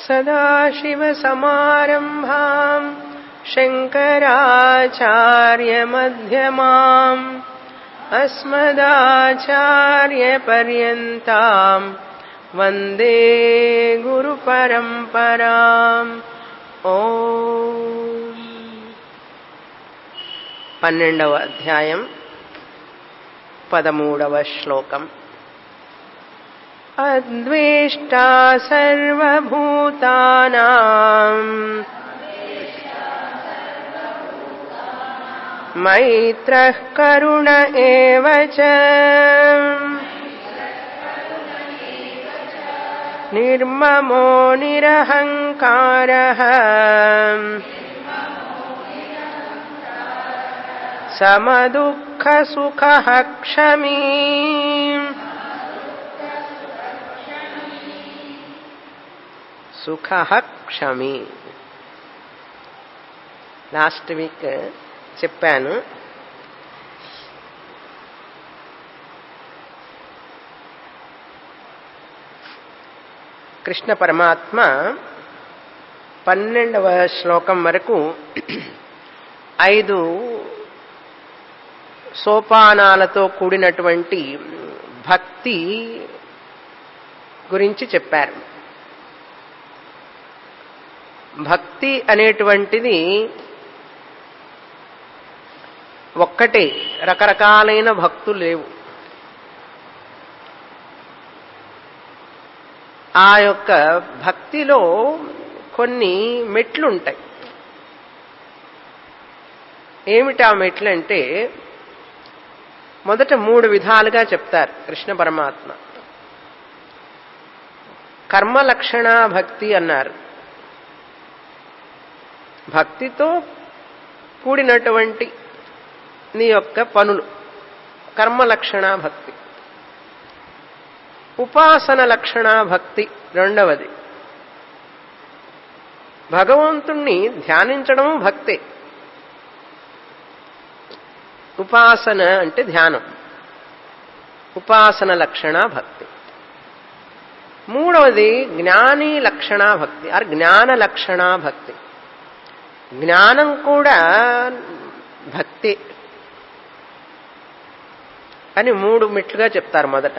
सदाशिवसमारम्भाम् शङ्कराचार्यमध्यमाम् अस्मदाचार्यपर्यन्ताम् वन्दे गुरुपरम्पराम् ఓ పన్నెండవ అధ్యాయం పదమూడవ శ్లోకం అద్వేష్టా సర్వభూతానాం మైత్రः కరుణ ఏవ చ నిర్మమో నిరహంకారः సమదుఃఖసుఖः క్షమీ సుఖ క్షమి లాస్ట్ వీక్ చెప్పాను కృష్ణ పరమాత్మ పన్నెండవ శ్లోకం వరకు ఐదు సోపానాలతో కూడినటువంటి భక్తి గురించి చెప్పారు భక్తి అనేటువంటిది ఒక్కటే రకరకాలైన భక్తులు లేవు ఆ యొక్క భక్తిలో కొన్ని మెట్లుంటాయి ఏమిటి ఆ మెట్లు అంటే మొదట మూడు విధాలుగా చెప్తారు కృష్ణ పరమాత్మ కర్మలక్షణ భక్తి అన్నారు భక్తితో కూడినటువంటి నీ యొక్క పనులు కర్మలక్షణ భక్తి ఉపాసన లక్షణ భక్తి రెండవది భగవంతుణ్ణి ధ్యానించడము భక్తే ఉపాసన అంటే ధ్యానం ఉపాసన లక్షణ భక్తి మూడవది జ్ఞాని లక్షణ భక్తి ఆర్ జ్ఞాన లక్షణ భక్తి జ్ఞానం కూడా భక్తి అని మూడు మెట్లుగా చెప్తారు మొదట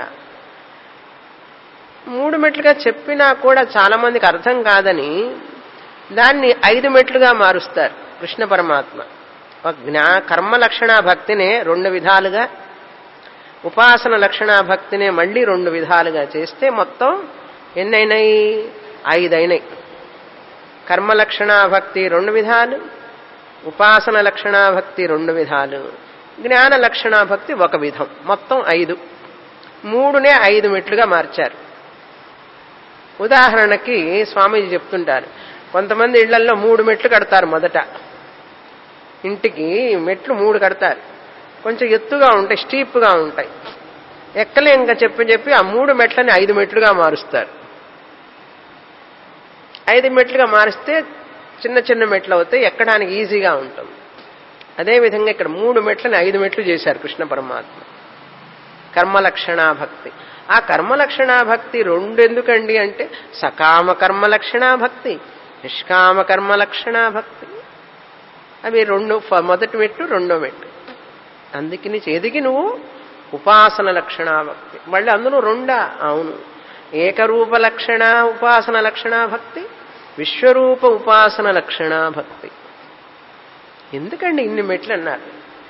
మూడు మెట్లుగా చెప్పినా కూడా చాలా మందికి అర్థం కాదని దాన్ని ఐదు మెట్లుగా మారుస్తారు కృష్ణ పరమాత్మ ఒక జ్ఞా కర్మ లక్షణ భక్తినే రెండు విధాలుగా ఉపాసన లక్షణ భక్తినే మళ్ళీ రెండు విధాలుగా చేస్తే మొత్తం ఎన్నైనాయి ఐదు అయినాయి కర్మ లక్షణ భక్తి రెండు విధాలు ఉపాసన లక్షణ భక్తి రెండు విధాలు జ్ఞాన లక్షణ భక్తి ఒక విధం మొత్తం ఐదు మూడునే ఐదు మెట్లుగా మార్చారు ఉదాహరణకి స్వామీజీ చెప్తుంటారు కొంతమంది ఇళ్లలో మూడు మెట్లు కడతారు మొదట ఇంటికి మెట్లు మూడు కడతారు కొంచెం ఎత్తుగా ఉంటాయి స్టీప్గా ఉంటాయి ఎక్కలేంక చెప్పి చెప్పి ఆ మూడు మెట్లని ఐదు మెట్లుగా మారుస్తారు ఐదు మెట్లుగా మారిస్తే చిన్న చిన్న మెట్లు అవుతాయి ఎక్కడానికి ఈజీగా ఉంటుంది అదేవిధంగా ఇక్కడ మూడు మెట్లని ఐదు మెట్లు చేశారు కృష్ణ పరమాత్మ కర్మలక్షణ భక్తి ఆ కర్మలక్షణ భక్తి రెండు ఎందుకండి అంటే సకామ కర్మలక్షణ భక్తి నిష్కామ కర్మలక్షణ భక్తి అవి రెండు మొదటి మెట్టు రెండో మెట్టు అందుకని చేదికి నువ్వు ఉపాసన లక్షణ భక్తి మళ్ళీ అందులో రెండా అవును ఏకరూప లక్షణ ఉపాసన లక్షణ భక్తి విశ్వరూప ఉపాసన లక్షణ భక్తి ఎందుకండి ఇన్ని మెట్లు అన్నారు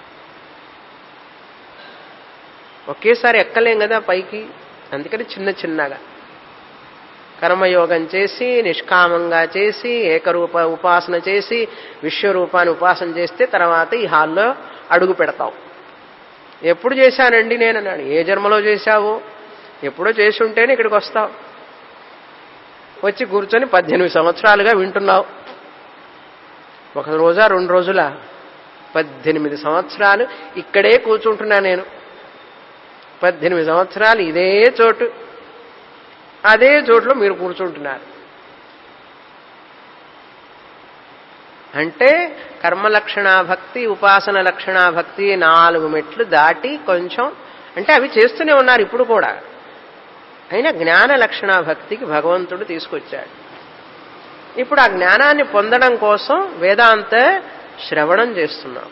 ఒకేసారి ఎక్కలేం కదా పైకి అందుకని చిన్న చిన్నగా కర్మయోగం చేసి నిష్కామంగా చేసి ఏకరూప ఉపాసన చేసి విశ్వరూపాన్ని ఉపాసన చేస్తే తర్వాత ఈ హాల్లో అడుగు పెడతావు ఎప్పుడు చేశానండి నేను అన్నాడు ఏ జన్మలో చేశావు ఎప్పుడో చేసి ఉంటేనే ఇక్కడికి వస్తావు వచ్చి కూర్చొని పద్దెనిమిది సంవత్సరాలుగా వింటున్నావు ఒక రోజా రెండు రోజుల పద్దెనిమిది సంవత్సరాలు ఇక్కడే కూర్చుంటున్నా నేను పద్దెనిమిది సంవత్సరాలు ఇదే చోటు అదే చోట్లో మీరు కూర్చుంటున్నారు అంటే కర్మలక్షణ భక్తి ఉపాసన లక్షణ భక్తి నాలుగు మెట్లు దాటి కొంచెం అంటే అవి చేస్తూనే ఉన్నారు ఇప్పుడు కూడా అయినా జ్ఞాన లక్షణ భక్తికి భగవంతుడు తీసుకొచ్చాడు ఇప్పుడు ఆ జ్ఞానాన్ని పొందడం కోసం వేదాంత శ్రవణం చేస్తున్నాం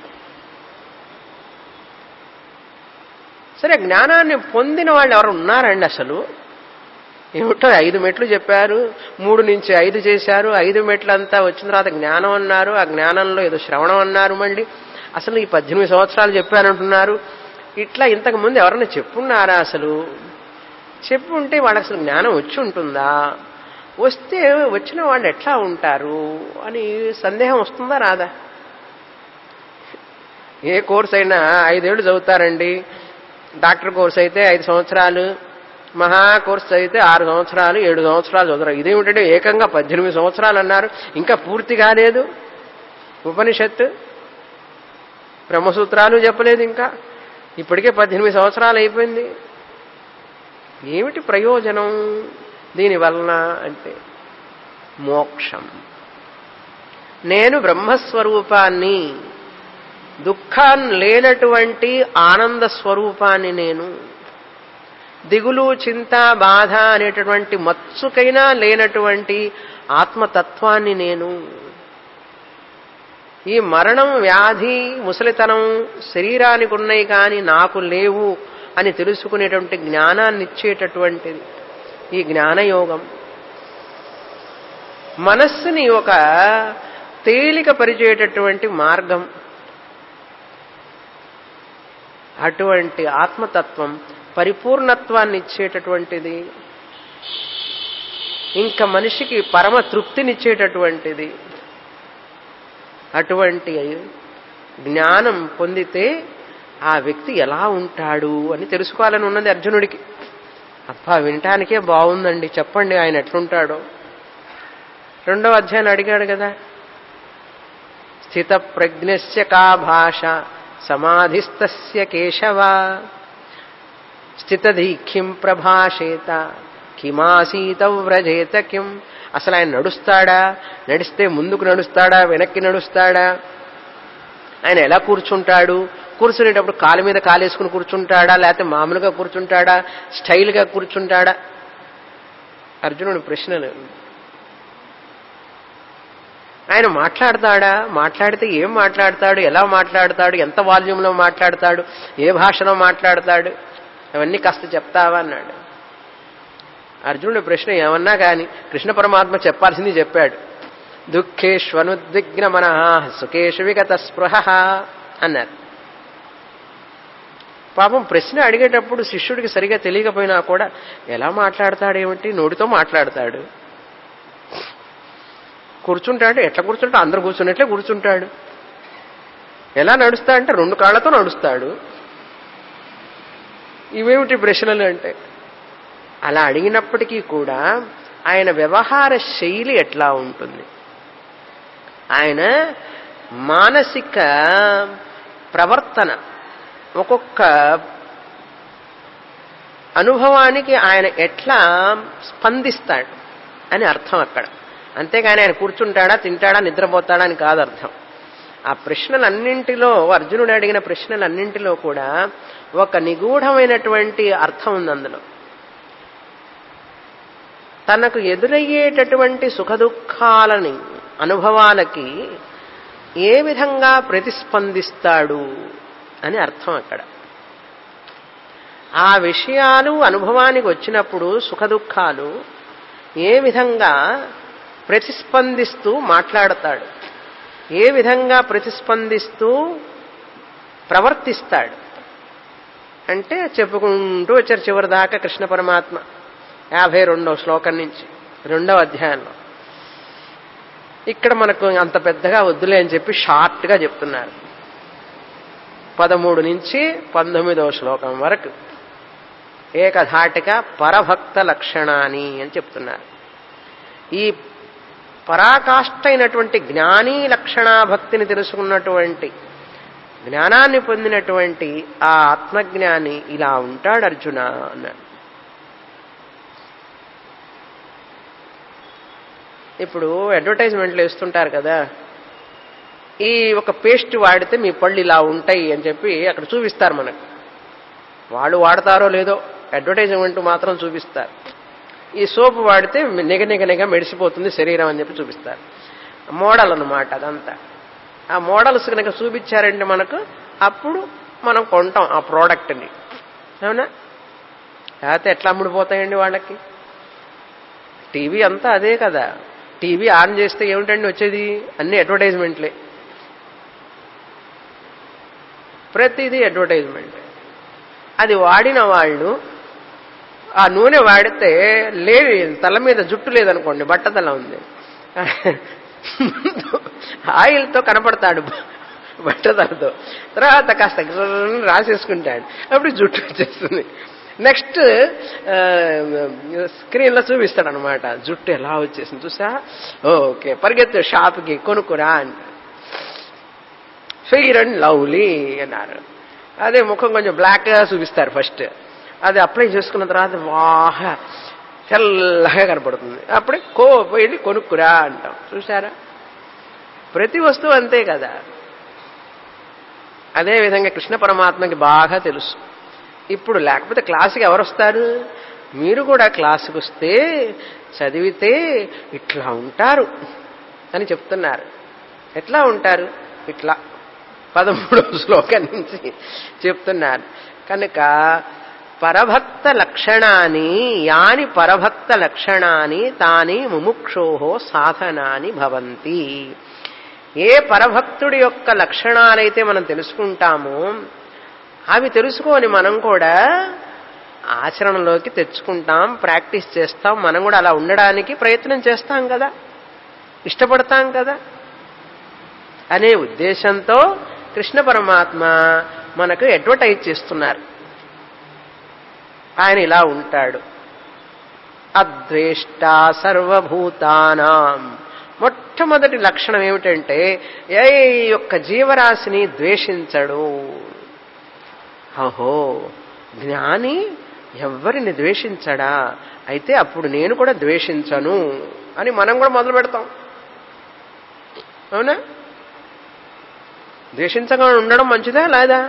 సరే జ్ఞానాన్ని పొందిన వాళ్ళు ఎవరు ఉన్నారండి అసలు ఏమిటో ఐదు మెట్లు చెప్పారు మూడు నుంచి ఐదు చేశారు ఐదు మెట్లు అంతా వచ్చిన తర్వాత జ్ఞానం అన్నారు ఆ జ్ఞానంలో ఏదో శ్రవణం అన్నారు మళ్ళీ అసలు ఈ పద్దెనిమిది సంవత్సరాలు చెప్పారంటున్నారు ఇట్లా ఇంతకు ముందు ఎవరైనా చెప్పున్నారా అసలు చెప్పుంటే వాళ్ళకి అసలు జ్ఞానం వచ్చి ఉంటుందా వస్తే వచ్చిన వాళ్ళు ఎట్లా ఉంటారు అని సందేహం వస్తుందా రాదా ఏ కోర్స్ అయినా ఐదేళ్లు చదువుతారండి డాక్టర్ కోర్స్ అయితే ఐదు సంవత్సరాలు మహా కోర్స్ అయితే ఆరు సంవత్సరాలు ఏడు సంవత్సరాలు చదువుతారు ఇదేమిటంటే ఏకంగా పద్దెనిమిది సంవత్సరాలు అన్నారు ఇంకా పూర్తి కాలేదు ఉపనిషత్తు బ్రహ్మసూత్రాలు చెప్పలేదు ఇంకా ఇప్పటికే పద్దెనిమిది సంవత్సరాలు అయిపోయింది ఏమిటి ప్రయోజనం దీనివలన అంటే మోక్షం నేను బ్రహ్మస్వరూపాన్ని దుఃఖం లేనటువంటి ఆనంద స్వరూపాన్ని నేను దిగులు చింత బాధ అనేటటువంటి మత్సుకైనా లేనటువంటి ఆత్మతత్వాన్ని నేను ఈ మరణం వ్యాధి ముసలితనం శరీరానికి ఉన్నాయి కానీ నాకు లేవు అని తెలుసుకునేటువంటి జ్ఞానాన్ని ఇచ్చేటటువంటిది ఈ జ్ఞానయోగం మనస్సుని ఒక తేలిక పరిచేటటువంటి మార్గం అటువంటి ఆత్మతత్వం పరిపూర్ణత్వాన్ని ఇచ్చేటటువంటిది ఇంకా మనిషికి పరమ తృప్తినిచ్చేటటువంటిది అటువంటి జ్ఞానం పొందితే ఆ వ్యక్తి ఎలా ఉంటాడు అని తెలుసుకోవాలని ఉన్నది అర్జునుడికి అబ్బా వినటానికే బాగుందండి చెప్పండి ఆయన ఎట్లుంటాడో రెండవ అధ్యాయం అడిగాడు కదా స్థిత ప్రజ్ఞస్య కా భాష సమాధిస్తస్య కేశవ స్థితధీఖ్యం ప్రభాషేత కిమాసీత వ్రజేత కిం అసలు ఆయన నడుస్తాడా నడిస్తే ముందుకు నడుస్తాడా వెనక్కి నడుస్తాడా ఆయన ఎలా కూర్చుంటాడు కూర్చునేటప్పుడు కాలు మీద కాలేసుకుని కూర్చుంటాడా లేకపోతే మామూలుగా కూర్చుంటాడా స్టైల్గా కూర్చుంటాడా అర్జునుడి ప్రశ్నలు ఆయన మాట్లాడతాడా మాట్లాడితే ఏం మాట్లాడతాడు ఎలా మాట్లాడతాడు ఎంత వాల్యూమ్లో మాట్లాడతాడు ఏ భాషలో మాట్లాడతాడు అవన్నీ కాస్త చెప్తావా అన్నాడు అర్జునుడి ప్రశ్న ఏమన్నా కానీ కృష్ణ పరమాత్మ చెప్పాల్సింది చెప్పాడు దుఃఖేష్వనుద్విగ్న మన సుఖేషు విగత స్పృహ అన్నారు పాపం ప్రశ్న అడిగేటప్పుడు శిష్యుడికి సరిగా తెలియకపోయినా కూడా ఎలా మాట్లాడతాడేమిటి నోటితో మాట్లాడతాడు కూర్చుంటాడు ఎట్లా కూర్చుంటాడు అందరు కూర్చున్నట్లే కూర్చుంటాడు ఎలా నడుస్తా అంటే రెండు కాళ్లతో నడుస్తాడు ఇవేమిటి ప్రశ్నలు అంటే అలా అడిగినప్పటికీ కూడా ఆయన వ్యవహార శైలి ఎట్లా ఉంటుంది ఆయన మానసిక ప్రవర్తన ఒక్కొక్క అనుభవానికి ఆయన ఎట్లా స్పందిస్తాడు అని అర్థం అక్కడ అంతేగాని ఆయన కూర్చుంటాడా తింటాడా నిద్రపోతాడా అని కాదు అర్థం ఆ ప్రశ్నలన్నింటిలో అర్జునుడు అడిగిన ప్రశ్నలన్నింటిలో కూడా ఒక నిగూఢమైనటువంటి అర్థం ఉంది అందులో తనకు ఎదురయ్యేటటువంటి సుఖదుఖాలని అనుభవాలకి ఏ విధంగా ప్రతిస్పందిస్తాడు అని అర్థం అక్కడ ఆ విషయాలు అనుభవానికి వచ్చినప్పుడు సుఖదుఖాలు ఏ విధంగా ప్రతిస్పందిస్తూ మాట్లాడతాడు ఏ విధంగా ప్రతిస్పందిస్తూ ప్రవర్తిస్తాడు అంటే చెప్పుకుంటూ వచ్చారు చివరి దాకా కృష్ణ పరమాత్మ యాభై రెండవ శ్లోకం నుంచి రెండవ అధ్యాయంలో ఇక్కడ మనకు అంత పెద్దగా వద్దులే అని చెప్పి షార్ట్గా చెప్తున్నారు పదమూడు నుంచి పంతొమ్మిదవ శ్లోకం వరకు ఏకధాటిక పరభక్త లక్షణాన్ని అని చెప్తున్నారు ఈ పరాకాష్ట అయినటువంటి జ్ఞానీ లక్షణాభక్తిని తెలుసుకున్నటువంటి జ్ఞానాన్ని పొందినటువంటి ఆ ఆత్మజ్ఞాని ఇలా ఉంటాడు అర్జున అన్నాడు ఇప్పుడు అడ్వర్టైజ్మెంట్లు ఇస్తుంటారు కదా ఈ ఒక పేస్ట్ వాడితే మీ పళ్ళు ఇలా ఉంటాయి అని చెప్పి అక్కడ చూపిస్తారు మనకు వాళ్ళు వాడతారో లేదో అడ్వర్టైజ్మెంట్ మాత్రం చూపిస్తారు ఈ సోపు వాడితే నిగ నిగ నిగ మెడిసిపోతుంది శరీరం అని చెప్పి చూపిస్తారు మోడల్ అన్నమాట అదంతా ఆ మోడల్స్ కనుక చూపించారంటే మనకు అప్పుడు మనం కొంటాం ఆ ప్రోడక్ట్ని అవునా లేకపోతే ఎట్లా అమ్ముడిపోతాయండి వాళ్ళకి టీవీ అంతా అదే కదా టీవీ ఆన్ చేస్తే ఏమిటండి వచ్చేది అన్ని అడ్వర్టైజ్మెంట్లే ప్రతిదీ అడ్వర్టైజ్మెంట్ అది వాడిన వాళ్ళు ఆ నూనె వాడితే లేని తల మీద జుట్టు లేదనుకోండి బట్టతల ఉంది ఆయిల్తో కనపడతాడు బట్టతలతో తర్వాత కాస్త గ్రర్రని రాసేసుకుంటాడు అప్పుడు జుట్టు వచ్చేస్తుంది నెక్స్ట్ స్క్రీన్లో చూపిస్తాడు అనమాట జుట్టు ఎలా వచ్చేసింది చూసా ఓకే పరిగెత్తు షాప్కి కొనుక్కురా అని ఫెయిర్ అండ్ లవ్లీ అన్నారు అదే ముఖం కొంచెం బ్లాక్గా చూపిస్తారు ఫస్ట్ అది అప్లై చేసుకున్న తర్వాత వాహ తెల్లగా కనపడుతుంది అప్పుడే కో వెళ్ళి కొనుక్కురా అంటాం చూసారా ప్రతి వస్తువు అంతే కదా అదేవిధంగా కృష్ణ పరమాత్మకి బాగా తెలుసు ఇప్పుడు లేకపోతే క్లాసుకి ఎవరు వస్తారు మీరు కూడా క్లాసుకు వస్తే చదివితే ఇట్లా ఉంటారు అని చెప్తున్నారు ఎట్లా ఉంటారు ఇట్లా పదమూడవ శ్లోకం నుంచి చెప్తున్నారు కనుక పరభక్త లక్షణాన్ని యాని పరభక్త లక్షణాన్ని తాని ముముక్షోహో సాధనాని భవంతి ఏ పరభక్తుడి యొక్క లక్షణాలైతే మనం తెలుసుకుంటామో అవి తెలుసుకొని మనం కూడా ఆచరణలోకి తెచ్చుకుంటాం ప్రాక్టీస్ చేస్తాం మనం కూడా అలా ఉండడానికి ప్రయత్నం చేస్తాం కదా ఇష్టపడతాం కదా అనే ఉద్దేశంతో కృష్ణ పరమాత్మ మనకు అడ్వర్టైజ్ చేస్తున్నారు ఆయన ఇలా ఉంటాడు అద్వేష్ట సర్వభూతానాం మొట్టమొదటి లక్షణం ఏమిటంటే ఏ యొక్క జీవరాశిని ద్వేషించడు అహో జ్ఞాని ఎవరిని ద్వేషించడా అయితే అప్పుడు నేను కూడా ద్వేషించను అని మనం కూడా మొదలు పెడతాం అవునా ద్వేషించగా ఉండడం మంచిదా లేదా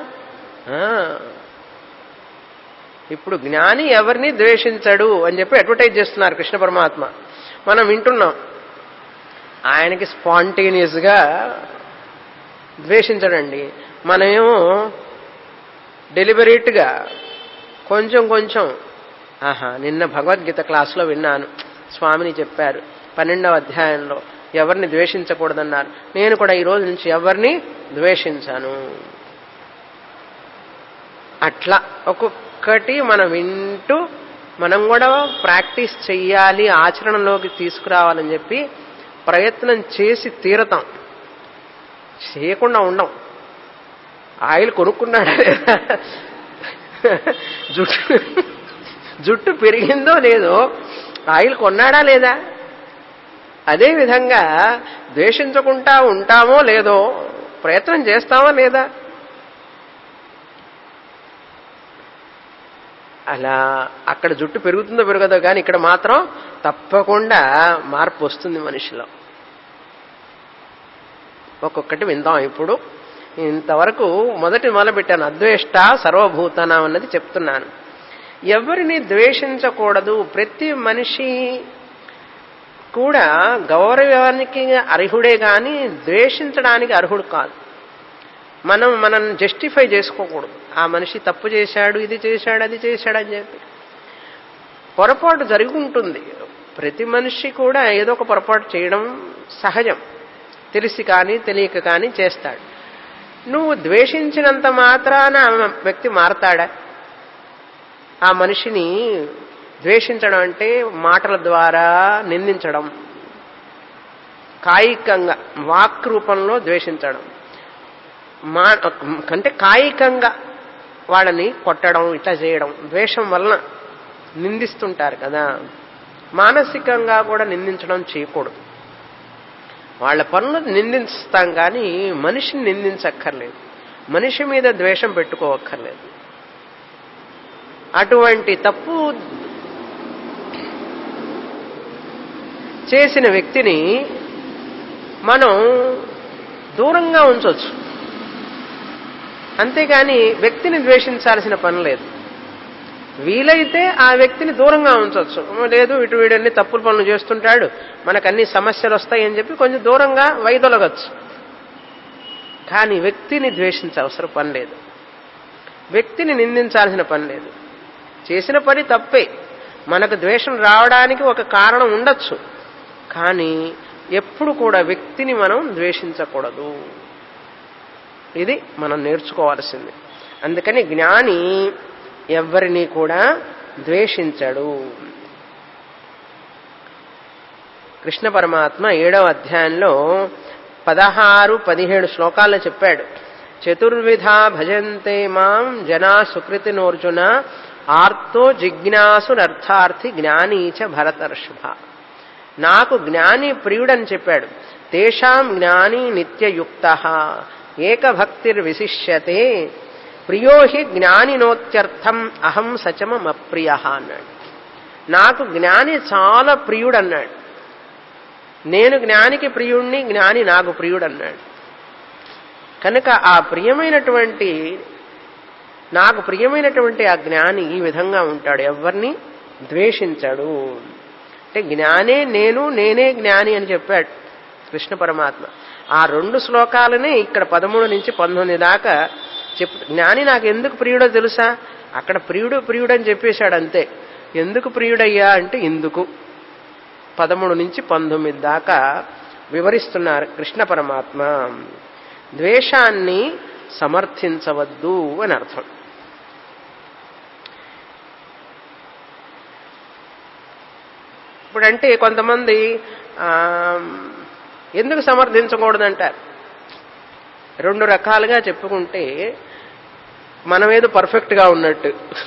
ఇప్పుడు జ్ఞాని ఎవరిని ద్వేషించడు అని చెప్పి అడ్వర్టైజ్ చేస్తున్నారు కృష్ణ పరమాత్మ మనం వింటున్నాం ఆయనకి స్పాంటేనియస్గా ద్వేషించడండి మనమేమో డెలిబరేట్గా కొంచెం కొంచెం ఆహా నిన్న భగవద్గీత క్లాసులో విన్నాను స్వామిని చెప్పారు పన్నెండవ అధ్యాయంలో ఎవరిని ద్వేషించకూడదన్నారు నేను కూడా ఈ రోజు నుంచి ఎవరిని ద్వేషించాను అట్లా ఒక్కొక్కటి మనం వింటూ మనం కూడా ప్రాక్టీస్ చెయ్యాలి ఆచరణలోకి తీసుకురావాలని చెప్పి ప్రయత్నం చేసి తీరతాం చేయకుండా ఉండం ఆయిల్ కొనుక్కున్నాడా లేదా జుట్టు జుట్టు పెరిగిందో లేదో ఆయిల్ కొన్నాడా లేదా అదేవిధంగా ద్వేషించకుండా ఉంటామో లేదో ప్రయత్నం చేస్తామా లేదా అలా అక్కడ జుట్టు పెరుగుతుందో పెరగదో కానీ ఇక్కడ మాత్రం తప్పకుండా మార్పు వస్తుంది మనిషిలో ఒక్కొక్కటి విందాం ఇప్పుడు ఇంతవరకు మొదటి మొదలుపెట్టాను అద్వేష్ట సర్వభూతనం అన్నది చెప్తున్నాను ఎవరిని ద్వేషించకూడదు ప్రతి మనిషి కూడా గౌరవానికి అర్హుడే గాని ద్వేషించడానికి అర్హుడు కాదు మనం మనం జస్టిఫై చేసుకోకూడదు ఆ మనిషి తప్పు చేశాడు ఇది చేశాడు అది చేశాడు అని చెప్పి పొరపాటు జరిగి ఉంటుంది ప్రతి మనిషి కూడా ఏదో ఒక పొరపాటు చేయడం సహజం తెలిసి కానీ తెలియక కానీ చేస్తాడు నువ్వు ద్వేషించినంత మాత్రాన ఆ వ్యక్తి మారతాడా ఆ మనిషిని ద్వేషించడం అంటే మాటల ద్వారా నిందించడం కాయికంగా వాక్ రూపంలో ద్వేషించడం మా అంటే కాయికంగా వాళ్ళని కొట్టడం ఇట్లా చేయడం ద్వేషం వలన నిందిస్తుంటారు కదా మానసికంగా కూడా నిందించడం చేయకూడదు వాళ్ళ పనులు నిందిస్తాం కానీ మనిషిని నిందించక్కర్లేదు మనిషి మీద ద్వేషం పెట్టుకోవక్కర్లేదు అటువంటి తప్పు చేసిన వ్యక్తిని మనం దూరంగా ఉంచవచ్చు అంతేగాని వ్యక్తిని ద్వేషించాల్సిన పని లేదు వీలైతే ఆ వ్యక్తిని దూరంగా ఉంచవచ్చు లేదు ఇటు వీడన్ని తప్పులు పనులు చేస్తుంటాడు మనకు అన్ని సమస్యలు వస్తాయి అని చెప్పి కొంచెం దూరంగా వైదొలగచ్చు కానీ వ్యక్తిని ద్వేషించే అవసరం పని లేదు వ్యక్తిని నిందించాల్సిన పని లేదు చేసిన పని తప్పే మనకు ద్వేషం రావడానికి ఒక కారణం ఉండొచ్చు కానీ ఎప్పుడు కూడా వ్యక్తిని మనం ద్వేషించకూడదు ఇది మనం నేర్చుకోవాల్సింది అందుకని జ్ఞాని ఎవరిని కూడా ద్వేషించడు కృష్ణ పరమాత్మ ఏడవ అధ్యాయంలో పదహారు పదిహేడు శ్లోకాల్లో చెప్పాడు చతుర్విధ భజంతే మాం జనా సుకృతినోర్జున ఆర్తో జిజ్ఞాసునర్థార్థి జ్ఞానీచ భరతర్షభ నాకు జ్ఞాని ప్రియుడని చెప్పాడు తేషాం జ్ఞాని నిత్యయుక్త ఏకభక్తిర్విశిష్యతే ప్రియో హి జ్ఞానినోత్యర్థం అహం సచమమప్రియ అన్నాడు నాకు జ్ఞాని చాలా ప్రియుడన్నాడు నేను జ్ఞానికి ప్రియుణ్ణి జ్ఞాని నాకు ప్రియుడన్నాడు కనుక ఆ ప్రియమైనటువంటి నాకు ప్రియమైనటువంటి ఆ జ్ఞాని ఈ విధంగా ఉంటాడు ఎవరిని ద్వేషించాడు అంటే జ్ఞానే నేను నేనే జ్ఞాని అని చెప్పాడు కృష్ణ పరమాత్మ ఆ రెండు శ్లోకాలనే ఇక్కడ పదమూడు నుంచి పంతొమ్మిది దాకా చెప్పు జ్ఞాని నాకు ఎందుకు ప్రియుడో తెలుసా అక్కడ ప్రియుడు ప్రియుడు అని చెప్పేశాడు అంతే ఎందుకు ప్రియుడయ్యా అంటే ఇందుకు పదమూడు నుంచి పంతొమ్మిది దాకా వివరిస్తున్నారు కృష్ణ పరమాత్మ ద్వేషాన్ని సమర్థించవద్దు అని అర్థం ఇప్పుడంటే కొంతమంది ఎందుకు సమర్థించకూడదంటారు రెండు రకాలుగా చెప్పుకుంటే మనమేదో పర్ఫెక్ట్గా ఉన్నట్టు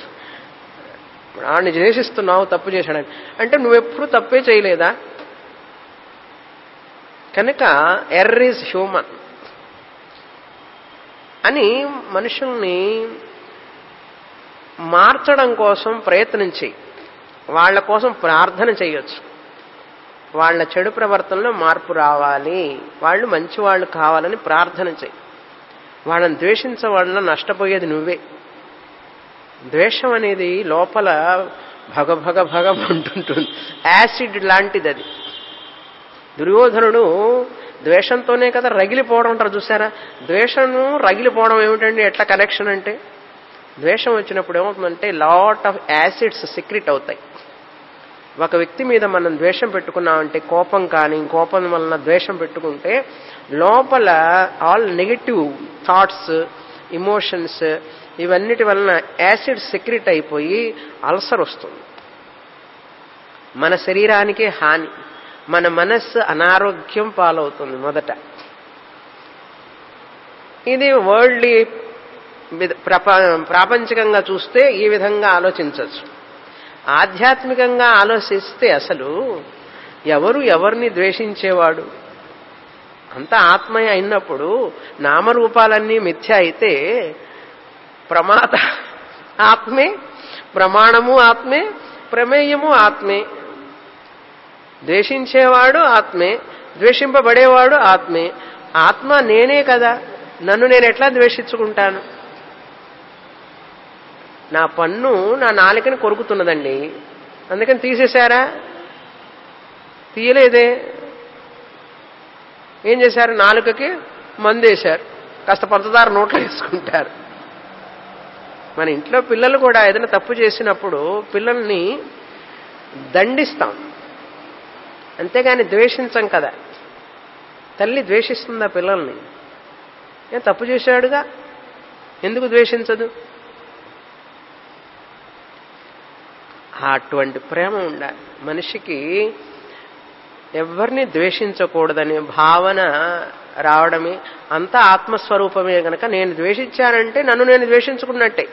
ఆడిని ద్వేషిస్తున్నావు తప్పు చేశాడని అంటే నువ్వెప్పుడు తప్పే చేయలేదా కనుక ఎర్ర ఈజ్ హ్యూమన్ అని మనుషుల్ని మార్చడం కోసం ప్రయత్నం చేయి వాళ్ళ కోసం ప్రార్థన చేయొచ్చు వాళ్ళ చెడు ప్రవర్తనలో మార్పు రావాలి వాళ్ళు మంచి వాళ్ళు కావాలని ప్రార్థన చేయి వాళ్ళని ద్వేషించడం నష్టపోయేది నువ్వే ద్వేషం అనేది లోపల భగ భగ భగ అంటుంటుంది యాసిడ్ లాంటిది అది దుర్యోధనుడు ద్వేషంతోనే కదా రగిలిపోవడం అంటారు చూసారా ద్వేషము రగిలిపోవడం ఏమిటండి ఎట్లా కనెక్షన్ అంటే ద్వేషం వచ్చినప్పుడు ఏమవుతుందంటే లాట్ ఆఫ్ యాసిడ్స్ సిక్రెట్ అవుతాయి ఒక వ్యక్తి మీద మనం ద్వేషం పెట్టుకున్నామంటే కోపం కానీ కోపం వలన ద్వేషం పెట్టుకుంటే లోపల ఆల్ నెగిటివ్ థాట్స్ ఇమోషన్స్ ఇవన్నిటి వలన యాసిడ్ సెక్రెట్ అయిపోయి అల్సర్ వస్తుంది మన శరీరానికే హాని మన మనస్సు అనారోగ్యం పాలవుతుంది మొదట ఇది వరల్డ్లీ ప్రాపంచికంగా చూస్తే ఈ విధంగా ఆలోచించవచ్చు ఆధ్యాత్మికంగా ఆలోచిస్తే అసలు ఎవరు ఎవరిని ద్వేషించేవాడు అంతా ఆత్మయ అయినప్పుడు నామరూపాలన్నీ మిథ్య అయితే ప్రమాత ఆత్మే ప్రమాణము ఆత్మే ప్రమేయము ఆత్మే ద్వేషించేవాడు ఆత్మే ద్వేషింపబడేవాడు ఆత్మే ఆత్మ నేనే కదా నన్ను నేను ఎట్లా ద్వేషించుకుంటాను నా పన్ను నా నాలుకని కొరుకుతున్నదండి అందుకని తీసేశారా తీయలేదే ఏం చేశారు నాలుకకి మందేశారు కాస్త పంచదార నోట్లో వేసుకుంటారు మన ఇంట్లో పిల్లలు కూడా ఏదైనా తప్పు చేసినప్పుడు పిల్లల్ని దండిస్తాం అంతేగాని ద్వేషించం కదా తల్లి ద్వేషిస్తుందా పిల్లల్ని ఏం తప్పు చేశాడుగా ఎందుకు ద్వేషించదు అటువంటి ప్రేమ ఉండాలి మనిషికి ఎవరిని ద్వేషించకూడదనే భావన రావడమే అంతా ఆత్మస్వరూపమే గనక నేను ద్వేషించానంటే నన్ను నేను ద్వేషించుకున్నట్టే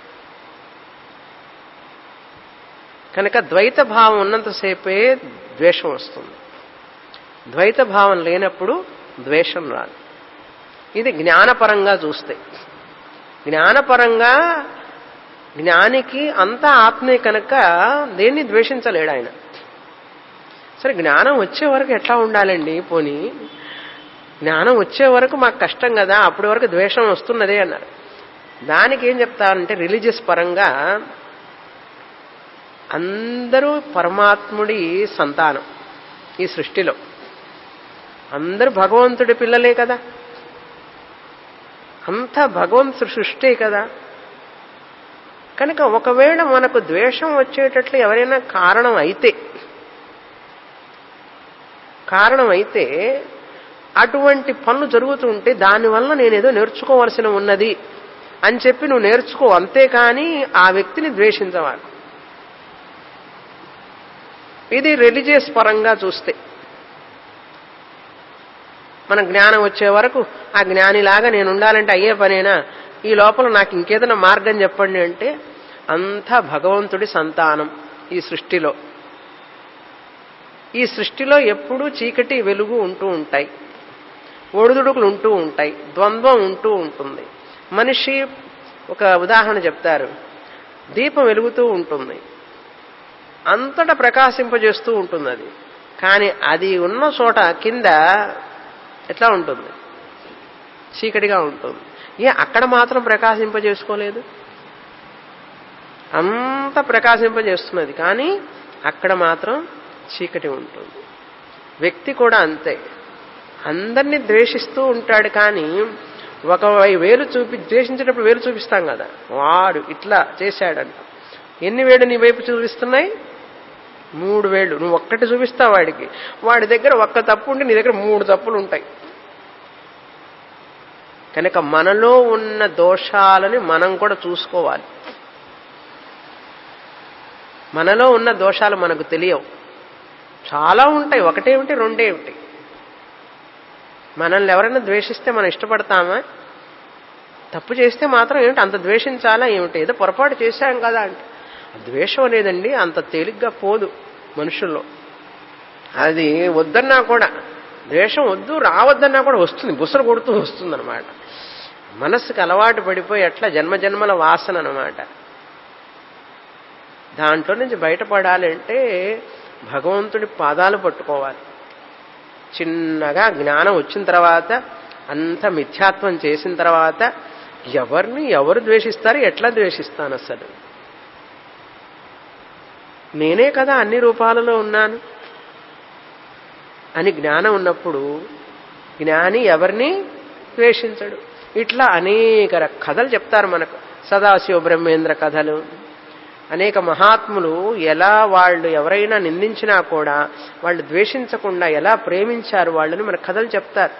కనుక ద్వైత భావం ఉన్నంతసేపే ద్వేషం వస్తుంది ద్వైత భావం లేనప్పుడు ద్వేషం రాదు ఇది జ్ఞానపరంగా చూస్తే జ్ఞానపరంగా జ్ఞానికి అంతా ఆత్మే కనుక దేన్ని ద్వేషించలేడు ఆయన సరే జ్ఞానం వచ్చే వరకు ఎట్లా ఉండాలండి పోని జ్ఞానం వచ్చే వరకు మాకు కష్టం కదా అప్పటి వరకు ద్వేషం వస్తున్నదే అన్నారు దానికి ఏం చెప్తారంటే రిలీజియస్ పరంగా అందరూ పరమాత్ముడి సంతానం ఈ సృష్టిలో అందరూ భగవంతుడి పిల్లలే కదా అంతా భగవంతుడి సృష్టి కదా కనుక ఒకవేళ మనకు ద్వేషం వచ్చేటట్లు ఎవరైనా కారణం అయితే కారణం అయితే అటువంటి పనులు జరుగుతుంటే దానివల్ల నేనేదో నేర్చుకోవాల్సిన ఉన్నది అని చెప్పి నువ్వు నేర్చుకో అంతేకాని ఆ వ్యక్తిని ద్వేషించవాలి ఇది రిలీజియస్ పరంగా చూస్తే మన జ్ఞానం వచ్చే వరకు ఆ జ్ఞానిలాగా నేను ఉండాలంటే అయ్యే పనేనా ఈ లోపల నాకు ఇంకేదైనా మార్గం చెప్పండి అంటే అంతా భగవంతుడి సంతానం ఈ సృష్టిలో ఈ సృష్టిలో ఎప్పుడూ చీకటి వెలుగు ఉంటూ ఉంటాయి ఒడిదుడుకులు ఉంటూ ఉంటాయి ద్వంద్వం ఉంటూ ఉంటుంది మనిషి ఒక ఉదాహరణ చెప్తారు దీపం వెలుగుతూ ఉంటుంది అంతటా ప్రకాశింపజేస్తూ ఉంటుంది అది కానీ అది ఉన్న చోట కింద ఎట్లా ఉంటుంది చీకటిగా ఉంటుంది ఏ అక్కడ మాత్రం ప్రకాశింపజేసుకోలేదు అంత ప్రకాశింపజేస్తున్నది కానీ అక్కడ మాత్రం చీకటి ఉంటుంది వ్యక్తి కూడా అంతే అందరినీ ద్వేషిస్తూ ఉంటాడు కానీ ఒక వేలు చూపి ద్వేషించేటప్పుడు వేలు చూపిస్తాం కదా వాడు ఇట్లా చేశాడంట ఎన్ని వేలు నీ వైపు చూపిస్తున్నాయి మూడు వేళ్ళు నువ్వు ఒక్కటి చూపిస్తావు వాడికి వాడి దగ్గర ఒక్క తప్పు ఉంటే నీ దగ్గర మూడు తప్పులు ఉంటాయి కనుక మనలో ఉన్న దోషాలని మనం కూడా చూసుకోవాలి మనలో ఉన్న దోషాలు మనకు తెలియవు చాలా ఉంటాయి ఒకటేమిటి రెండేమిటి మనల్ని ఎవరైనా ద్వేషిస్తే మనం ఇష్టపడతామా తప్పు చేస్తే మాత్రం ఏమిటి అంత ద్వేషించాలా ఏమిటి ఏదో పొరపాటు చేశాం కదా అంటే ద్వేషం అనేదండి అంత తేలిగ్గా పోదు మనుషుల్లో అది వద్దన్నా కూడా ద్వేషం వద్దు రావద్దన్నా కూడా వస్తుంది బుసలు కొడుతూ వస్తుంది అనమాట మనస్సుకు అలవాటు పడిపోయి అట్లా జన్మజన్మల వాసన అనమాట దాంట్లో నుంచి బయటపడాలి అంటే భగవంతుడి పాదాలు పట్టుకోవాలి చిన్నగా జ్ఞానం వచ్చిన తర్వాత అంత మిథ్యాత్వం చేసిన తర్వాత ఎవరిని ఎవరు ద్వేషిస్తారు ఎట్లా ద్వేషిస్తాను అసలు నేనే కదా అన్ని రూపాలలో ఉన్నాను అని జ్ఞానం ఉన్నప్పుడు జ్ఞాని ఎవరిని ద్వేషించడు ఇట్లా అనేక కథలు చెప్తారు మనకు సదాశివ బ్రహ్మేంద్ర కథలు అనేక మహాత్ములు ఎలా వాళ్ళు ఎవరైనా నిందించినా కూడా వాళ్ళు ద్వేషించకుండా ఎలా ప్రేమించారు వాళ్ళని మన కథలు చెప్తారు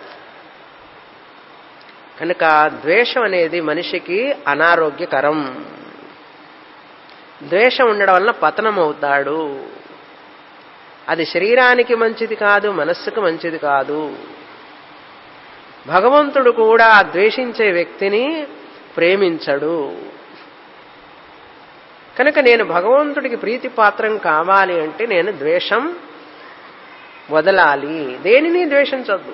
కనుక ద్వేషం అనేది మనిషికి అనారోగ్యకరం ద్వేషం ఉండడం వలన పతనం అవుతాడు అది శరీరానికి మంచిది కాదు మనస్సుకు మంచిది కాదు భగవంతుడు కూడా ద్వేషించే వ్యక్తిని ప్రేమించడు కనుక నేను భగవంతుడికి ప్రీతిపాత్రం కావాలి అంటే నేను ద్వేషం వదలాలి దేనిని ద్వేషించొద్దు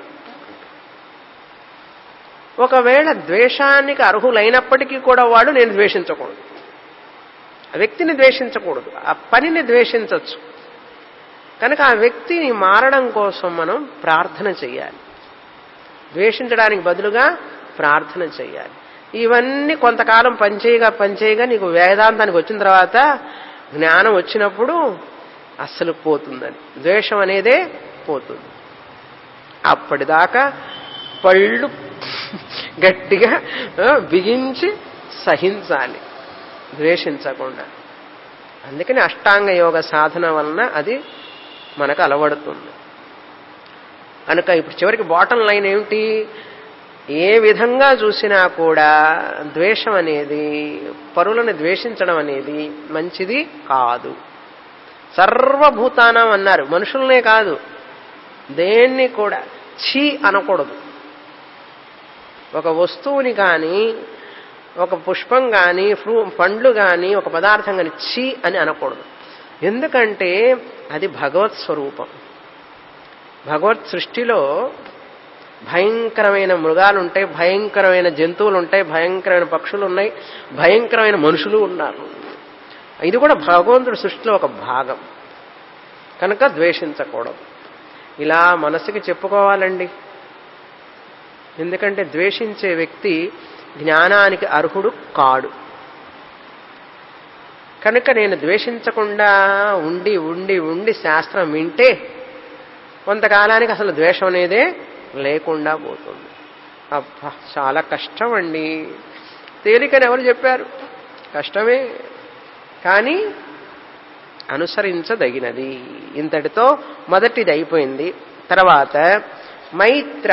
ఒకవేళ ద్వేషానికి అర్హులైనప్పటికీ కూడా వాడు నేను ద్వేషించకూడదు ఆ వ్యక్తిని ద్వేషించకూడదు ఆ పనిని ద్వేషించవచ్చు కనుక ఆ వ్యక్తిని మారడం కోసం మనం ప్రార్థన చెయ్యాలి ద్వేషించడానికి బదులుగా ప్రార్థన చెయ్యాలి ఇవన్నీ కొంతకాలం పనిచేయగా పనిచేయగా నీకు వేదాంతానికి వచ్చిన తర్వాత జ్ఞానం వచ్చినప్పుడు అస్సలు పోతుందని ద్వేషం అనేదే పోతుంది అప్పటిదాకా పళ్ళు గట్టిగా బిగించి సహించాలి ద్వేషించకుండా అందుకని అష్టాంగ యోగ సాధన వలన అది మనకు అలవడుతుంది కనుక ఇప్పుడు చివరికి బాటం లైన్ ఏమిటి ఏ విధంగా చూసినా కూడా ద్వేషం అనేది పరులను ద్వేషించడం అనేది మంచిది కాదు సర్వభూతానం అన్నారు మనుషులనే కాదు దేన్ని కూడా ఛీ అనకూడదు ఒక వస్తువుని కానీ ఒక పుష్పం కానీ ఫ్రూ పండ్లు కానీ ఒక పదార్థం కానీ ఛీ అని అనకూడదు ఎందుకంటే అది భగవత్ స్వరూపం భగవత్ సృష్టిలో భయంకరమైన మృగాలు ఉంటాయి భయంకరమైన జంతువులు ఉంటాయి భయంకరమైన పక్షులు ఉన్నాయి భయంకరమైన మనుషులు ఉన్నారు ఇది కూడా భగవంతుడి సృష్టిలో ఒక భాగం కనుక ద్వేషించకూడదు ఇలా మనసుకి చెప్పుకోవాలండి ఎందుకంటే ద్వేషించే వ్యక్తి జ్ఞానానికి అర్హుడు కాడు కనుక నేను ద్వేషించకుండా ఉండి ఉండి ఉండి శాస్త్రం వింటే కొంతకాలానికి అసలు ద్వేషం అనేదే లేకుండా పోతుంది అబ్బా చాలా కష్టం అండి తేలికని ఎవరు చెప్పారు కష్టమే కానీ అనుసరించదగినది ఇంతటితో మొదటిది అయిపోయింది తర్వాత మైత్ర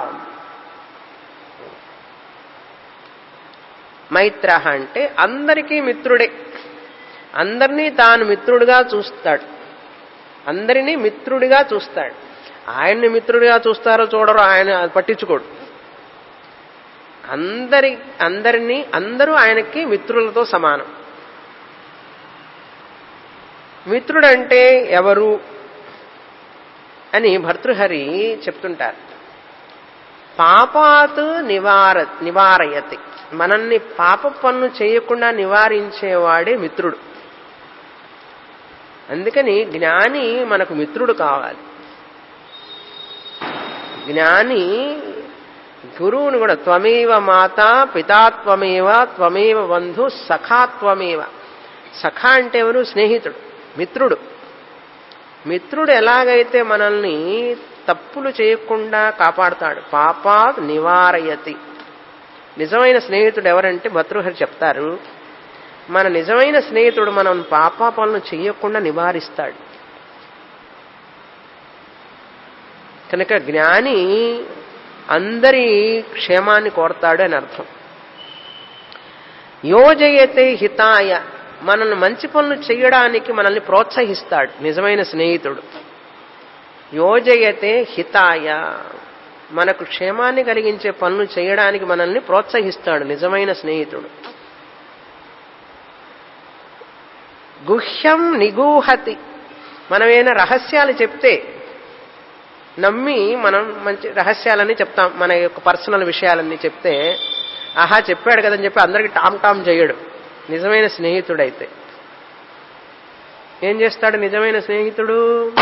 మైత్ర అంటే అందరికీ మిత్రుడే అందరినీ తాను మిత్రుడిగా చూస్తాడు అందరినీ మిత్రుడిగా చూస్తాడు ఆయన్ని మిత్రుడిగా చూస్తారో చూడరో ఆయన అది పట్టించుకోడు అందరి అందరినీ అందరూ ఆయనకి మిత్రులతో సమానం మిత్రుడంటే ఎవరు అని భర్తృహరి చెప్తుంటారు పాపాత్ నివార నివారయతి మనల్ని పాప పన్ను చేయకుండా నివారించేవాడే మిత్రుడు అందుకని జ్ఞాని మనకు మిత్రుడు కావాలి జ్ఞాని గురువును కూడా త్వమేవ మాత పితాత్వమేవ త్వమేవ బంధు సఖాత్వమేవ సఖ అంటే ఎవరు స్నేహితుడు మిత్రుడు మిత్రుడు ఎలాగైతే మనల్ని తప్పులు చేయకుండా కాపాడుతాడు పాపా నివారయతి నిజమైన స్నేహితుడు ఎవరంటే భర్తృహరి చెప్తారు మన నిజమైన స్నేహితుడు మనం పాప పనులు చేయకుండా నివారిస్తాడు కనుక జ్ఞాని అందరి క్షేమాన్ని కోరతాడు అని అర్థం యోజయతే హితాయ మనల్ని మంచి పనులు చేయడానికి మనల్ని ప్రోత్సహిస్తాడు నిజమైన స్నేహితుడు యోజయతే హితాయ మనకు క్షేమాన్ని కలిగించే పనులు చేయడానికి మనల్ని ప్రోత్సహిస్తాడు నిజమైన స్నేహితుడు గుహ్యం నిగూహతి మనమేనా రహస్యాలు చెప్తే నమ్మి మనం మంచి రహస్యాలన్నీ చెప్తాం మన యొక్క పర్సనల్ విషయాలన్నీ చెప్తే ఆహా చెప్పాడు కదని చెప్పి అందరికి టామ్ టామ్ చేయడు నిజమైన స్నేహితుడైతే ఏం చేస్తాడు నిజమైన స్నేహితుడు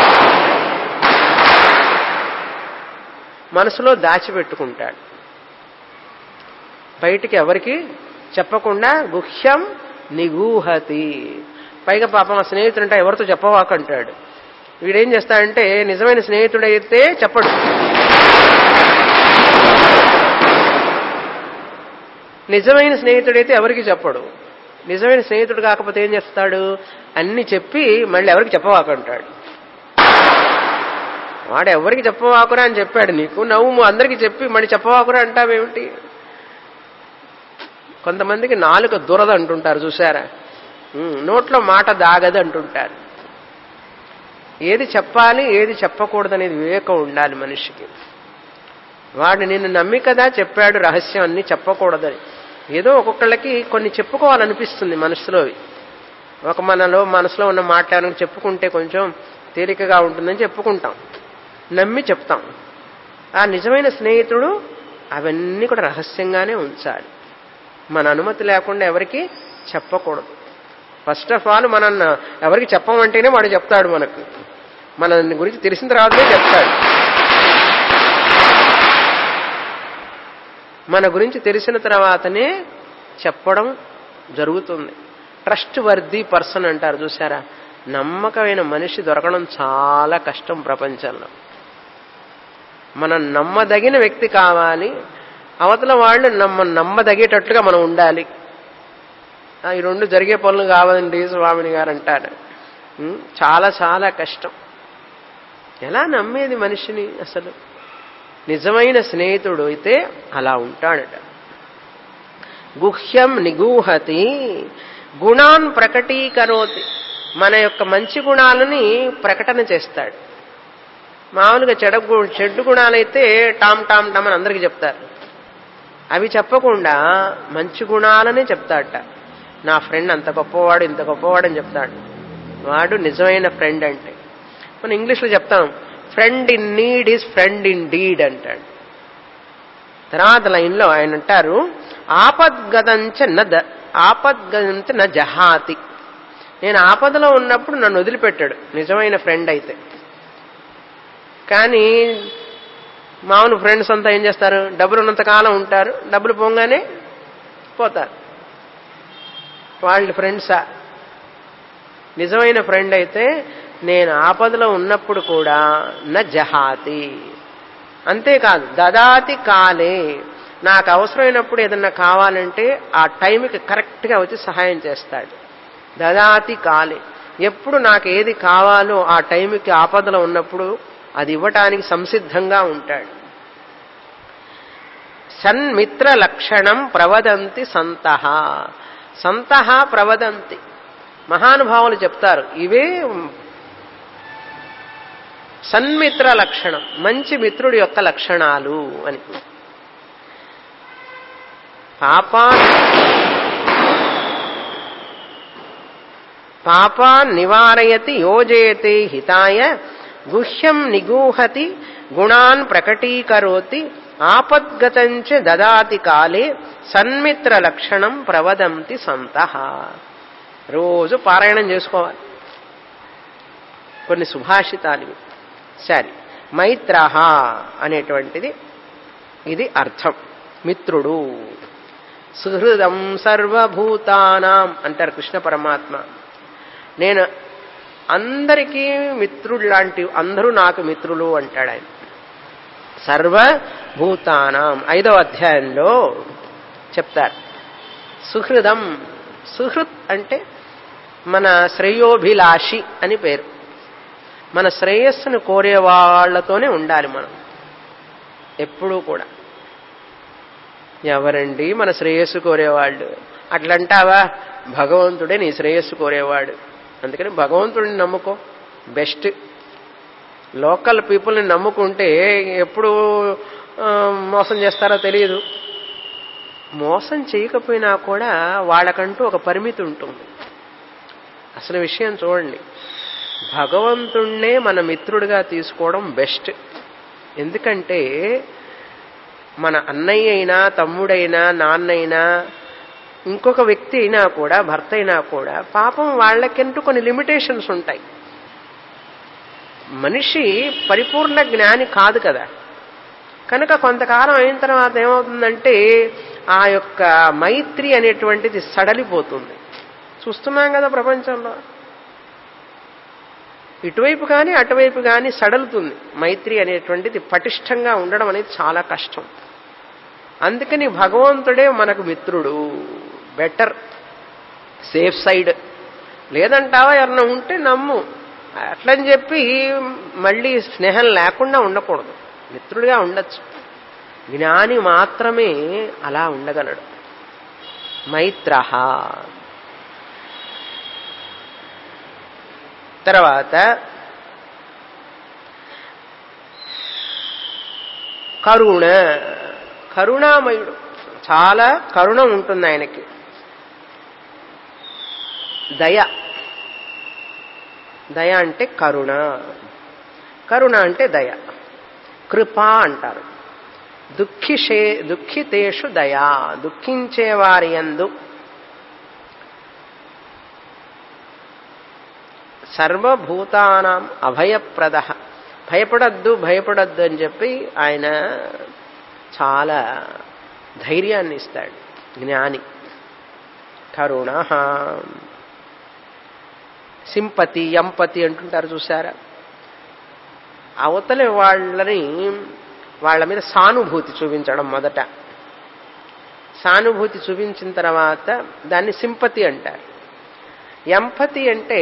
మనసులో దాచిపెట్టుకుంటాడు బయటికి ఎవరికి చెప్పకుండా గుహ్యం నిగూహతి పైగా పాపం ఆ స్నేహితుడంటే ఎవరితో చెప్పవాకంటాడు వీడేం చేస్తాడంటే నిజమైన స్నేహితుడైతే చెప్పడు నిజమైన స్నేహితుడైతే ఎవరికి చెప్పడు నిజమైన స్నేహితుడు కాకపోతే ఏం చేస్తాడు అన్ని చెప్పి మళ్ళీ ఎవరికి చెప్పవాకంటాడు వాడు ఎవరికి చెప్పవాకురా అని చెప్పాడు నీకు నవ్వు అందరికి చెప్పి మళ్ళీ చెప్పవాకురా అంటావేమిటి కొంతమందికి నాలుక దురద అంటుంటారు చూసారా నోట్లో మాట దాగదు అంటుంటారు ఏది చెప్పాలి ఏది చెప్పకూడదనేది వివేకం ఉండాలి మనిషికి వాడు నిన్ను నమ్మి కదా చెప్పాడు రహస్యం అన్ని చెప్పకూడదని ఏదో ఒక్కొక్కళ్ళకి కొన్ని చెప్పుకోవాలనిపిస్తుంది మనసులో ఒక మనలో మనసులో ఉన్న మాట్లాడడానికి చెప్పుకుంటే కొంచెం తేలికగా ఉంటుందని చెప్పుకుంటాం నమ్మి చెప్తాం ఆ నిజమైన స్నేహితుడు అవన్నీ కూడా రహస్యంగానే ఉంచాలి మన అనుమతి లేకుండా ఎవరికి చెప్పకూడదు ఫస్ట్ ఆఫ్ ఆల్ మనం ఎవరికి చెప్పమంటేనే వాడు చెప్తాడు మనకు మన గురించి తెలిసిన తర్వాతనే చెప్తాడు మన గురించి తెలిసిన తర్వాతనే చెప్పడం జరుగుతుంది ట్రస్ట్ వర్ది పర్సన్ అంటారు చూసారా నమ్మకమైన మనిషి దొరకడం చాలా కష్టం ప్రపంచంలో మనం నమ్మదగిన వ్యక్తి కావాలి అవతల వాళ్ళు నమ్మ నమ్మదగేటట్లుగా మనం ఉండాలి ఈ రెండు జరిగే పనులు కావాలండి స్వామిని గారు అంటారు చాలా చాలా కష్టం ఎలా నమ్మేది మనిషిని అసలు నిజమైన స్నేహితుడు అయితే అలా ఉంటాడట గుహ్యం నిగూహతి గుణాన్ ప్రకటీకరోతి మన యొక్క మంచి గుణాలని ప్రకటన చేస్తాడు మామూలుగా చెడ చెడ్డు గుణాలైతే టామ్ టామ్ టామ్ అని అందరికీ చెప్తారు అవి చెప్పకుండా మంచి గుణాలనే చెప్తాడట నా ఫ్రెండ్ అంత గొప్పవాడు ఇంత గొప్పవాడు అని చెప్తాడు వాడు నిజమైన ఫ్రెండ్ అంటే మనం ఇంగ్లీష్లో చెప్తాం friend in need is friend in deed అంటాడు తర్వాత లైన్లో ఆయన అంటారు ఆపద్గదంచ న ఆపద్గదంచ న జహాతి నేను ఆపదలో ఉన్నప్పుడు నన్ను వదిలిపెట్టాడు నిజమైన ఫ్రెండ్ అయితే కానీ మామూలు ఫ్రెండ్స్ అంతా ఏం చేస్తారు డబ్బులు ఉన్నంతకాలం ఉంటారు డబ్బులు పోగానే పోతారు వాళ్ళ ఫ్రెండ్సా నిజమైన ఫ్రెండ్ అయితే నేను ఆపదలో ఉన్నప్పుడు కూడా న జహాతి అంతేకాదు దదాతి కాలే నాకు అవసరమైనప్పుడు ఏదన్నా కావాలంటే ఆ టైంకి కరెక్ట్గా వచ్చి సహాయం చేస్తాడు దదాతి కాలే ఎప్పుడు నాకు ఏది కావాలో ఆ టైంకి ఆపదలో ఉన్నప్పుడు అది ఇవ్వటానికి సంసిద్ధంగా ఉంటాడు సన్మిత్ర లక్షణం ప్రవదంతి సంతః సంతః ప్రవదంతి మహానుభావులు చెప్తారు ఇవే సన్మిత్ర లక్షణం మంచి మిత్రుడి యొక్క లక్షణాలు అని పాపా పాపాన్ నివారయతి యోజయతే హితాయ గుహ్యం నిగూహతి గుణాన్ ప్రకటీకరోతి ఆపద్గతంచ దదాతి కాలే సన్మిత్ర లక్షణం ప్రవదంతి సంతః రోజు పారాయణం చేసుకోవాలి కొన్ని సుభాషితాలు ఇవి. సరే మైత్ర అనేటువంటిది ఇది అర్థం మిత్రుడు సుహృదం సర్వభూతానాం అంటారు కృష్ణ పరమాత్మ నేను అందరికీ మిత్రుడు లాంటి అందరూ నాకు మిత్రులు అంటాడు ఆయన సర్వభూతానాం ఐదవ అధ్యాయంలో చెప్తారు సుహృదం సుహృత్ అంటే మన శ్రేయోభిలాషి అని పేరు మన శ్రేయస్సును కోరే వాళ్ళతోనే ఉండాలి మనం ఎప్పుడూ కూడా ఎవరండి మన శ్రేయస్సు కోరేవాళ్ళు అట్లంటావా భగవంతుడే నీ శ్రేయస్సు కోరేవాడు అందుకని భగవంతుడిని నమ్ముకో బెస్ట్ లోకల్ పీపుల్ని నమ్ముకుంటే ఎప్పుడు ఆ, మోసం చేస్తారో తెలియదు మోసం చేయకపోయినా కూడా వాళ్ళకంటూ ఒక పరిమితి ఉంటుంది అసలు విషయం చూడండి భగవంతుణ్ణే మన మిత్రుడిగా తీసుకోవడం బెస్ట్ ఎందుకంటే మన అన్నయ్య అయినా తమ్ముడైనా నాన్నైనా ఇంకొక వ్యక్తి అయినా కూడా భర్త అయినా కూడా పాపం వాళ్ళకంటూ కొన్ని లిమిటేషన్స్ ఉంటాయి మనిషి పరిపూర్ణ జ్ఞాని కాదు కదా కనుక కొంతకాలం అయిన తర్వాత ఏమవుతుందంటే ఆ యొక్క మైత్రి అనేటువంటిది సడలిపోతుంది చూస్తున్నాం కదా ప్రపంచంలో ఇటువైపు కానీ అటువైపు కానీ సడలుతుంది మైత్రి అనేటువంటిది పటిష్టంగా ఉండడం అనేది చాలా కష్టం అందుకని భగవంతుడే మనకు మిత్రుడు బెటర్ సేఫ్ సైడ్ లేదంటావా ఎవరన్నా ఉంటే నమ్ము అట్లని చెప్పి మళ్ళీ స్నేహం లేకుండా ఉండకూడదు మిత్రుడిగా ఉండొచ్చు జ్ఞాని మాత్రమే అలా ఉండగలడు మైత్ర తర్వాత కరుణ కరుణామయుడు చాలా కరుణ ఉంటుంది ఆయనకి దయ దయ అంటే కరుణ కరుణ అంటే దయ కృప అంటారు దుఃఖిషే దుఃఖితేషు దయా దుఃఖించేవారి యందు సర్వభూతానాం అభయప్రద భయపడద్దు భయపడద్దు అని చెప్పి ఆయన చాలా ధైర్యాన్ని ఇస్తాడు జ్ఞాని కరుణ సింపతి ఎంపతి అంటుంటారు చూసారా అవతలి వాళ్ళని వాళ్ళ మీద సానుభూతి చూపించడం మొదట సానుభూతి చూపించిన తర్వాత దాన్ని సింపతి అంటారు ఎంపతి అంటే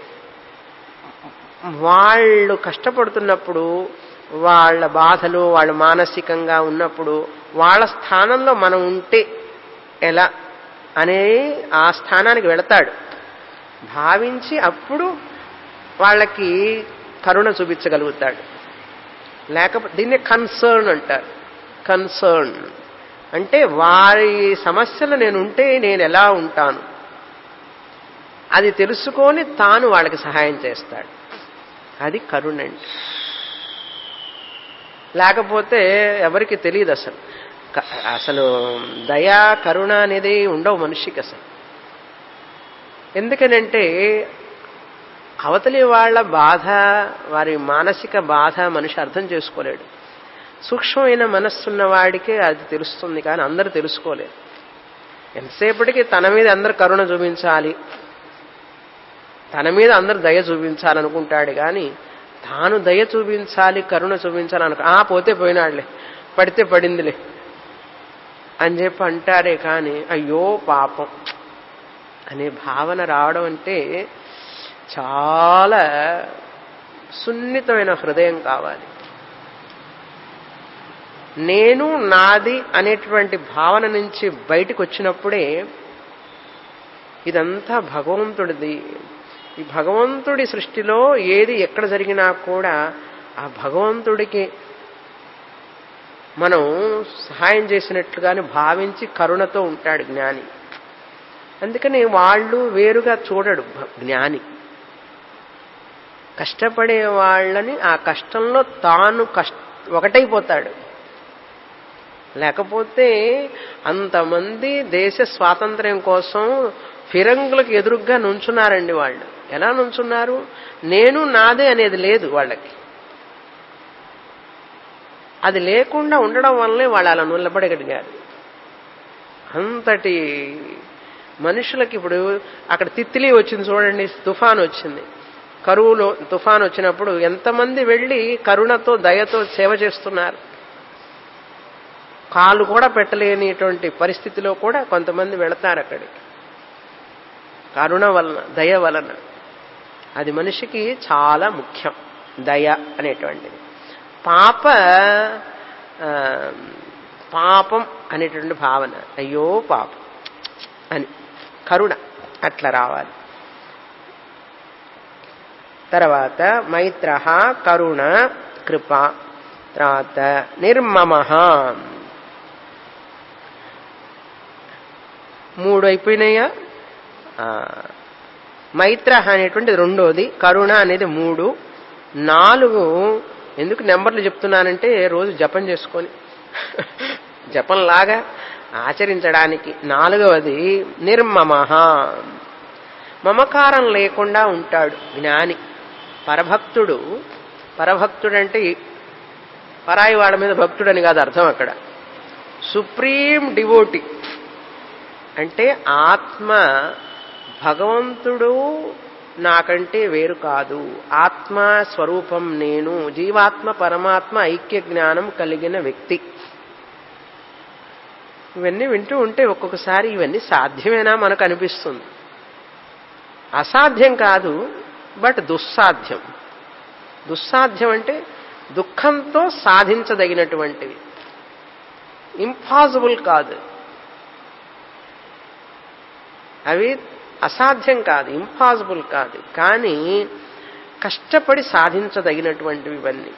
వాళ్ళు కష్టపడుతున్నప్పుడు వాళ్ళ బాధలు వాళ్ళు మానసికంగా ఉన్నప్పుడు వాళ్ళ స్థానంలో మనం ఉంటే ఎలా అనే ఆ స్థానానికి వెళతాడు భావించి అప్పుడు వాళ్ళకి కరుణ చూపించగలుగుతాడు లేకపోతే దీన్ని కన్సర్న్ అంటారు కన్సర్న్ అంటే వారి సమస్యలు నేను ఉంటే నేను ఎలా ఉంటాను అది తెలుసుకొని తాను వాళ్ళకి సహాయం చేస్తాడు అది కరుణ అంటే లేకపోతే ఎవరికి తెలియదు అసలు క- అసలు దయా కరుణ అనేది ఉండవు మనిషికి అసలు ఎందుకనంటే అవతలి వాళ్ళ బాధ వారి మానసిక బాధ మనిషి అర్థం చేసుకోలేడు సూక్ష్మమైన మనస్సున్న వాడికే అది తెలుస్తుంది కానీ అందరూ తెలుసుకోలేరు ఎంతసేపటికి తన మీద అందరు కరుణ చూపించాలి తన మీద అందరు దయ చూపించాలనుకుంటాడు కానీ తాను దయ చూపించాలి కరుణ చూపించాలి అనుకో ఆ పోతే పోయినాడులే పడితే పడిందిలే అని చెప్పి అంటారే కానీ అయ్యో పాపం అనే భావన రావడం అంటే చాలా సున్నితమైన హృదయం కావాలి నేను నాది అనేటువంటి భావన నుంచి బయటకు వచ్చినప్పుడే ఇదంతా భగవంతుడిది ఈ భగవంతుడి సృష్టిలో ఏది ఎక్కడ జరిగినా కూడా ఆ భగవంతుడికి మనం సహాయం చేసినట్లుగానే భావించి కరుణతో ఉంటాడు జ్ఞాని అందుకని వాళ్ళు వేరుగా చూడడు భ- జ్ఞాని కష్టపడే వాళ్ళని ఆ కష్టంలో తాను కష్ట ఒకటైపోతాడు లేకపోతే అంతమంది దేశ స్వాతంత్ర్యం కోసం ఫిరంగులకు ఎదురుగ్గా నుంచున్నారండి వాళ్ళు ఎలా నుంచున్నారు నేను నాదే అనేది లేదు వాళ్ళకి అది లేకుండా ఉండడం వల్లనే వాళ్ళు అలా నిలబడగలిగారు అంతటి మనుషులకి ఇప్పుడు అక్కడ తిత్తిలి వచ్చింది చూడండి తుఫాన్ వచ్చింది కరువులో తుఫాన్ వచ్చినప్పుడు ఎంతమంది వెళ్ళి కరుణతో దయతో సేవ చేస్తున్నారు కాలు కూడా పెట్టలేనిటువంటి పరిస్థితిలో కూడా కొంతమంది వెళతారు అక్కడికి కరుణ వలన దయ వలన అది మనిషికి చాలా ముఖ్యం దయ అనేటువంటిది పాప ఆ, పాపం అనేటువంటి భావన అయ్యో పాపం అని కరుణ అట్లా రావాలి తర్వాత మైత్ర కరుణ కృప తర్వాత నిర్మమ మూడు అయిపోయినాయా ఆ, మైత్ర అనేటువంటిది రెండోది కరుణ అనేది మూడు నాలుగు ఎందుకు నెంబర్లు చెప్తున్నానంటే రోజు జపం చేసుకొని జపంలాగా ఆచరించడానికి నాలుగవది నిర్మమ మమకారం లేకుండా ఉంటాడు జ్ఞాని పరభక్తుడు పరభక్తుడంటే పరాయి వాళ్ళ మీద భక్తుడని కాదు అర్థం అక్కడ సుప్రీం డివోటి అంటే ఆత్మ భగవంతుడు నాకంటే వేరు కాదు ఆత్మ స్వరూపం నేను జీవాత్మ పరమాత్మ ఐక్య జ్ఞానం కలిగిన వ్యక్తి ఇవన్నీ వింటూ ఉంటే ఒక్కొక్కసారి ఇవన్నీ సాధ్యమేనా మనకు అనిపిస్తుంది అసాధ్యం కాదు బట్ దుస్సాధ్యం దుస్సాధ్యం అంటే దుఃఖంతో సాధించదగినటువంటివి ఇంపాసిబుల్ కాదు అవి అసాధ్యం కాదు ఇంపాసిబుల్ కాదు కానీ కష్టపడి సాధించదగినటువంటివి ఇవన్నీ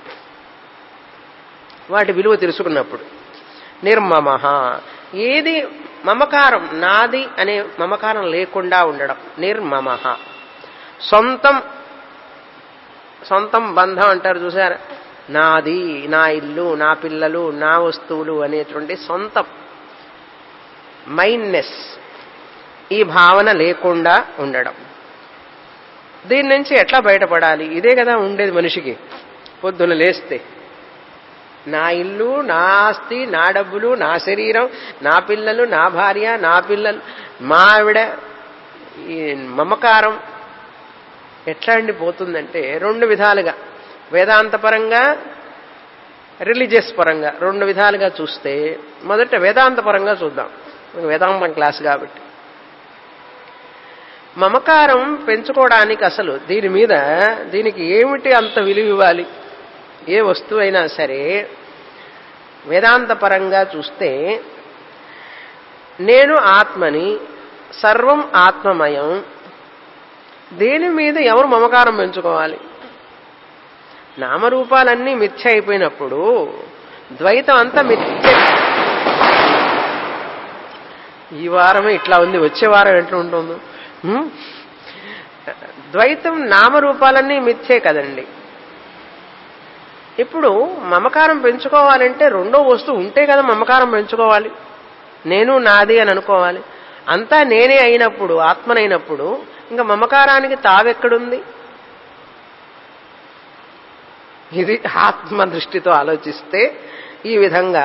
వాటి విలువ తెలుసుకున్నప్పుడు నిర్మమ ఏది మమకారం నాది అనే మమకారం లేకుండా ఉండడం నిర్మమ సొంతం సొంతం బంధం అంటారు చూసారా నాది నా ఇల్లు నా పిల్లలు నా వస్తువులు అనేటువంటి సొంతం మైండ్నెస్ ఈ భావన లేకుండా ఉండడం దీని నుంచి ఎట్లా బయటపడాలి ఇదే కదా ఉండేది మనిషికి పొద్దున లేస్తే నా ఇల్లు నా ఆస్తి నా డబ్బులు నా శరీరం నా పిల్లలు నా భార్య నా పిల్లలు మా ఆవిడ ఈ మమకారం ఎట్లా అండి పోతుందంటే రెండు విధాలుగా వేదాంత పరంగా రిలీజియస్ పరంగా రెండు విధాలుగా చూస్తే మొదట వేదాంత పరంగా చూద్దాం వేదాంతం క్లాస్ కాబట్టి మమకారం పెంచుకోవడానికి అసలు దీని మీద దీనికి ఏమిటి అంత విలువ ఇవ్వాలి ఏ వస్తువు అయినా సరే వేదాంత పరంగా చూస్తే నేను ఆత్మని సర్వం ఆత్మమయం దేని మీద ఎవరు మమకారం పెంచుకోవాలి నామరూపాలన్నీ మిథ్య అయిపోయినప్పుడు ద్వైతం అంతా మిథ్య ఈ వారమే ఇట్లా ఉంది వచ్చే వారం ఎట్లా ఉంటుందో హ్మ్? ద్వైతం నామరూపాలన్నీ మిథ్యే కదండి ఇప్పుడు మమకారం పెంచుకోవాలంటే రెండో వస్తువు ఉంటే కదా మమకారం పెంచుకోవాలి నేను నాది అని అనుకోవాలి అంతా నేనే అయినప్పుడు ఆత్మనైనప్పుడు ఇంకా మమకారానికి తావెక్కడుంది ఇది ఆత్మ దృష్టితో ఆలోచిస్తే ఈ విధంగా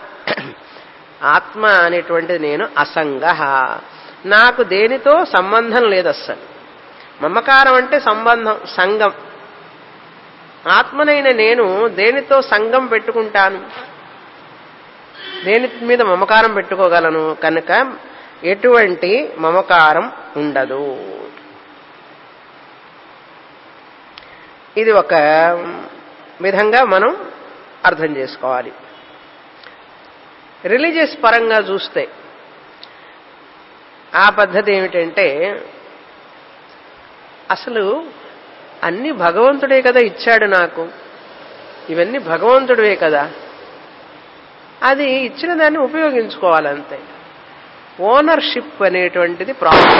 ఆత్మ అనేటువంటిది నేను అసంగ నాకు దేనితో సంబంధం లేదు అస్సలు మమకారం అంటే సంబంధం సంఘం ఆత్మనైన నేను దేనితో సంఘం పెట్టుకుంటాను దేని మీద మమకారం పెట్టుకోగలను కనుక ఎటువంటి మమకారం ఉండదు ఇది ఒక విధంగా మనం అర్థం చేసుకోవాలి రిలీజియస్ పరంగా చూస్తే ఆ పద్ధతి ఏమిటంటే అసలు అన్ని భగవంతుడే కదా ఇచ్చాడు నాకు ఇవన్నీ భగవంతుడివే కదా అది ఇచ్చిన దాన్ని ఉపయోగించుకోవాలంతే ఓనర్షిప్ అనేటువంటిది ప్రాబ్లం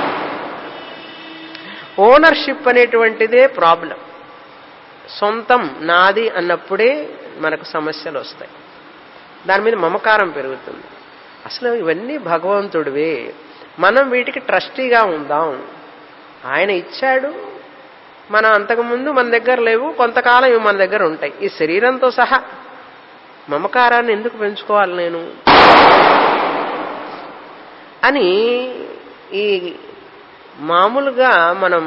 ఓనర్షిప్ అనేటువంటిదే ప్రాబ్లం సొంతం నాది అన్నప్పుడే మనకు సమస్యలు వస్తాయి దాని మీద మమకారం పెరుగుతుంది అసలు ఇవన్నీ భగవంతుడివే మనం వీటికి ట్రస్టీగా ఉందాం ఆయన ఇచ్చాడు మనం అంతకుముందు మన దగ్గర లేవు కొంతకాలం ఇవి మన దగ్గర ఉంటాయి ఈ శరీరంతో సహా మమకారాన్ని ఎందుకు పెంచుకోవాలి నేను అని ఈ మామూలుగా మనం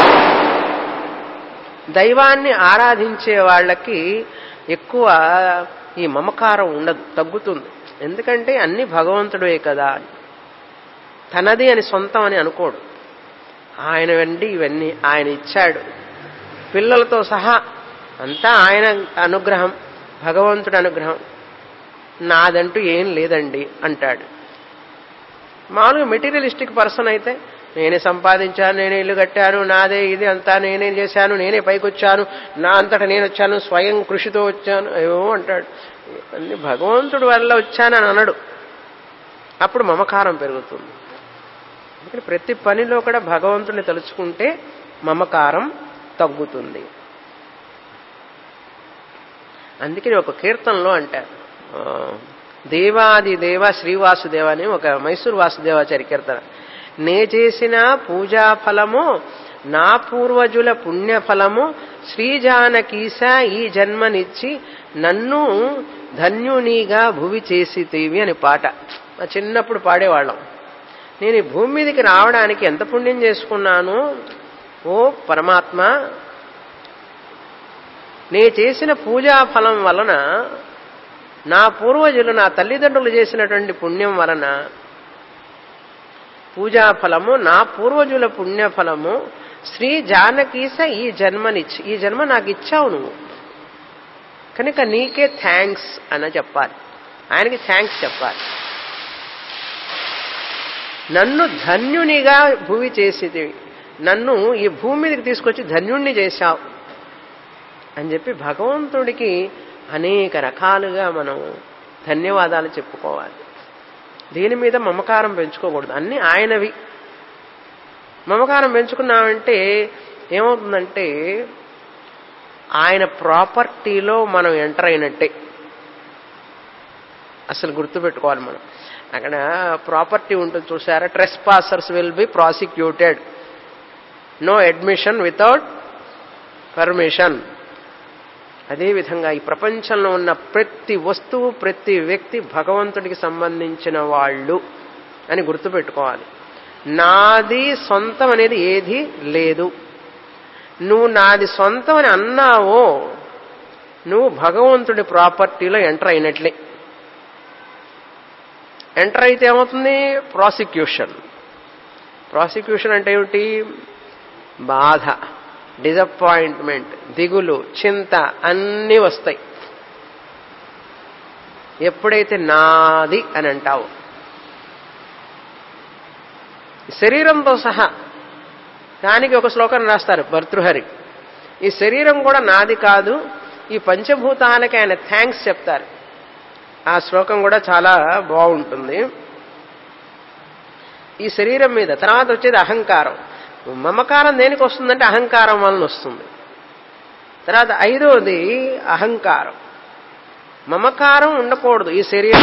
దైవాన్ని ఆరాధించే వాళ్ళకి ఎక్కువ ఈ మమకారం ఉండదు తగ్గుతుంది ఎందుకంటే అన్ని భగవంతుడే కదా తనది అని సొంతం అని అనుకోడు ఆయన వెండి ఇవన్నీ ఆయన ఇచ్చాడు పిల్లలతో సహా అంతా ఆయన అనుగ్రహం భగవంతుడి అనుగ్రహం నాదంటూ ఏం లేదండి అంటాడు మామూలుగా మెటీరియలిస్టిక్ పర్సన్ అయితే నేనే సంపాదించాను నేనే ఇల్లు కట్టాను నాదే ఇది అంతా నేనే చేశాను నేనే పైకొచ్చాను నా అంతటా నేను వచ్చాను స్వయం కృషితో వచ్చాను ఏమో అంటాడు అన్ని భగవంతుడి వల్ల వచ్చానని అనడు అప్పుడు మమకారం పెరుగుతుంది అందుకని ప్రతి పనిలో కూడా భగవంతుని తలుచుకుంటే మమకారం తగ్గుతుంది అందుకని ఒక కీర్తనలో అంటారు దేవాది దేవ శ్రీవాసుదేవ అని ఒక మైసూరు వాసుదేవాచారి కీర్తన నే చేసిన పూజా ఫలము నా పూర్వజుల పుణ్యఫలము శ్రీజానకీస ఈ జన్మనిచ్చి నన్ను ధన్యునిగా భువి చేసితేవి అని పాట చిన్నప్పుడు పాడేవాళ్ళం నేను ఈ భూమి మీదకి రావడానికి ఎంత పుణ్యం చేసుకున్నాను ఓ పరమాత్మ నే చేసిన పూజా ఫలం వలన నా పూర్వజులు నా తల్లిదండ్రులు చేసినటువంటి పుణ్యం వలన పూజా ఫలము నా పూర్వజుల పుణ్యఫలము శ్రీ జానకీస ఈ జన్మనిచ్చి ఈ జన్మ నాకు ఇచ్చావు నువ్వు కనుక నీకే థ్యాంక్స్ అని చెప్పాలి ఆయనకి థ్యాంక్స్ చెప్పాలి నన్ను ధన్యునిగా భూమి చేసేది నన్ను ఈ భూమి మీదకి తీసుకొచ్చి ధన్యుణ్ణి చేశావు అని చెప్పి భగవంతుడికి అనేక రకాలుగా మనం ధన్యవాదాలు చెప్పుకోవాలి దీని మీద మమకారం పెంచుకోకూడదు అన్ని ఆయనవి మమకారం పెంచుకున్నామంటే ఏమవుతుందంటే ఆయన ప్రాపర్టీలో మనం ఎంటర్ అయినట్టే అసలు గుర్తుపెట్టుకోవాలి మనం అక్కడ ప్రాపర్టీ ఉంటుంది చూసారా trespassers will be prosecuted no admission without permission అదేవిధంగా ఈ ప్రపంచంలో ఉన్న ప్రతి వస్తువు ప్రతి వ్యక్తి భగవంతుడికి సంబంధించిన వాళ్ళు అని గుర్తుపెట్టుకోవాలి నాది సొంతం అనేది ఏది లేదు నువ్వు నాది సొంతం అని అన్నావో నువ్వు భగవంతుడి ప్రాపర్టీలో ఎంటర్ అయినట్లే ఎంటర్ అయితే ఏమవుతుంది ప్రాసిక్యూషన్ ప్రాసిక్యూషన్ అంటే ఏమిటి బాధ డిజపాయింట్మెంట్ దిగులు చింత అన్నీ వస్తాయి ఎప్పుడైతే నాది అని అంటావు శరీరంతో సహా దానికి ఒక శ్లోకం రాస్తారు భర్తృహరి ఈ శరీరం కూడా నాది కాదు ఈ పంచభూతాలకి ఆయన థ్యాంక్స్ చెప్తారు ఆ శ్లోకం కూడా చాలా బాగుంటుంది ఈ శరీరం మీద తర్వాత వచ్చేది అహంకారం మమకారం దేనికి వస్తుందంటే అహంకారం వలన వస్తుంది తర్వాత ఐదవది అహంకారం మమకారం ఉండకూడదు ఈ శరీరం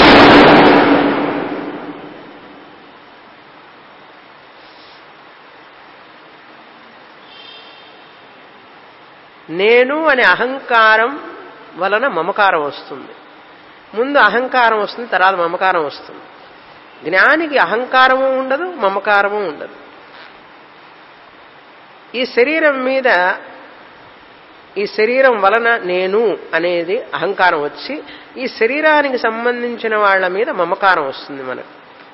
నేను అనే అహంకారం వలన మమకారం వస్తుంది ముందు అహంకారం వస్తుంది తర్వాత మమకారం వస్తుంది జ్ఞానికి అహంకారము ఉండదు మమకారము ఉండదు ఈ శరీరం మీద ఈ శరీరం వలన నేను అనేది అహంకారం వచ్చి ఈ శరీరానికి సంబంధించిన వాళ్ళ మీద మమకారం వస్తుంది మనకు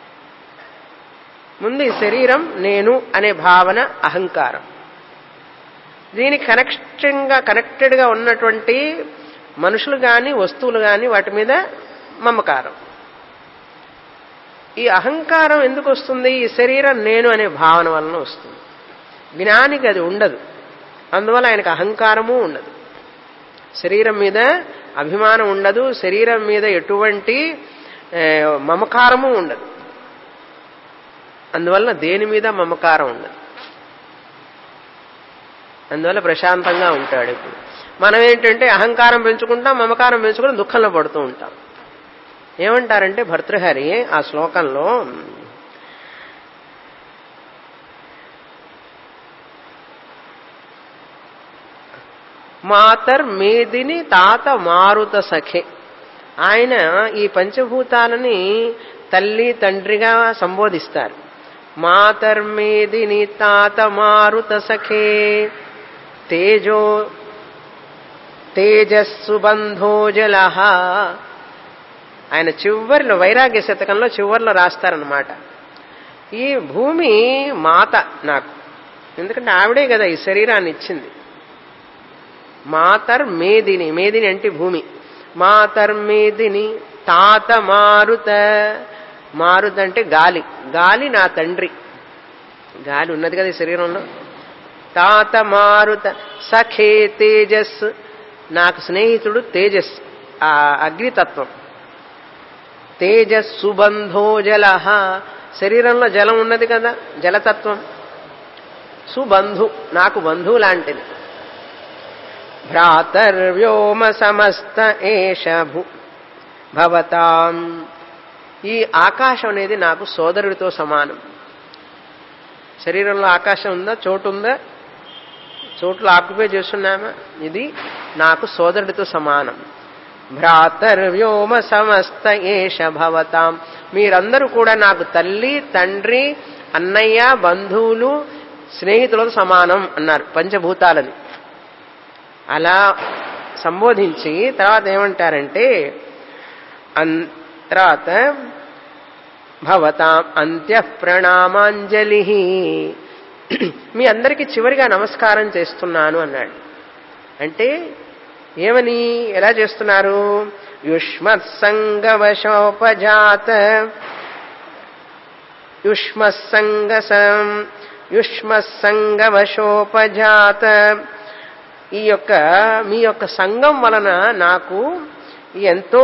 ముందు ఈ శరీరం నేను అనే భావన అహంకారం దీనికి కనెక్షన్గా కనెక్టెడ్గా ఉన్నటువంటి మనుషులు కానీ వస్తువులు కానీ వాటి మీద మమకారం ఈ అహంకారం ఎందుకు వస్తుంది ఈ శరీరం నేను అనే భావన వలన వస్తుంది జ్ఞానికి అది ఉండదు అందువల్ల ఆయనకు అహంకారము ఉండదు శరీరం మీద అభిమానం ఉండదు శరీరం మీద ఎటువంటి మమకారము ఉండదు అందువల్ల దేని మీద మమకారం ఉండదు అందువల్ల ప్రశాంతంగా ఉంటాడు ఇప్పుడు మనం ఏంటంటే అహంకారం పెంచుకుంటాం మమకారం పెంచుకుని దుఃఖంలో పడుతూ ఉంటాం ఏమంటారంటే భర్తృహరి ఆ శ్లోకంలో మాతర్ మేదిని తాత మారుత సఖే ఆయన ఈ పంచభూతాలని తల్లి తండ్రిగా సంబోధిస్తారు మాతర్మేదిని తాత మారుత సఖే తేజో తేజస్సు బంధోజల ఆయన చివరిలో వైరాగ్య శతకంలో చివరిలో రాస్తారనమాట ఈ భూమి మాత నాకు ఎందుకంటే ఆవిడే కదా ఈ శరీరాన్ని ఇచ్చింది మాతర్ మేదిని మేదిని అంటే భూమి మాతర్ మేదిని తాత మారుత మారుత అంటే గాలి గాలి నా తండ్రి గాలి ఉన్నది కదా ఈ శరీరంలో తాత మారుత సఖే తేజస్ నాకు స్నేహితుడు తేజస్ ఆ అగ్నితత్వం తేజస్ సుబంధో జల శరీరంలో జలం ఉన్నది కదా జలతత్వం సుబంధు నాకు బంధువు లాంటిది భ్రాతర్వ్యోమ సమస్త ఏష భూ భవతాం ఈ ఆకాశం అనేది నాకు సోదరుడితో సమానం శరీరంలో ఆకాశం ఉందా చోటు ఉందా చోట్లు ఆక్యుపై చేస్తున్నామా ఇది నాకు సోదరుడితో సమానం భ్రాతర్వ్యోమ సమస్త ఏష భవతాం మీరందరూ కూడా నాకు తల్లి తండ్రి అన్నయ్య బంధువులు స్నేహితులతో సమానం అన్నారు పంచభూతాలని అలా సంబోధించి తర్వాత ఏమంటారంటే తర్వాత భవతాం అంత్య ప్రణామాంజలి మీ అందరికీ చివరిగా నమస్కారం చేస్తున్నాను అన్నాడు అంటే ఏమని ఎలా చేస్తున్నారు యుష్మత్ సంగవశోపజాత యుష్మత్ సంగసం యుష్మత్ సంగవశోపజాత ఈ యొక్క మీ యొక్క సంఘం వలన నాకు ఎంతో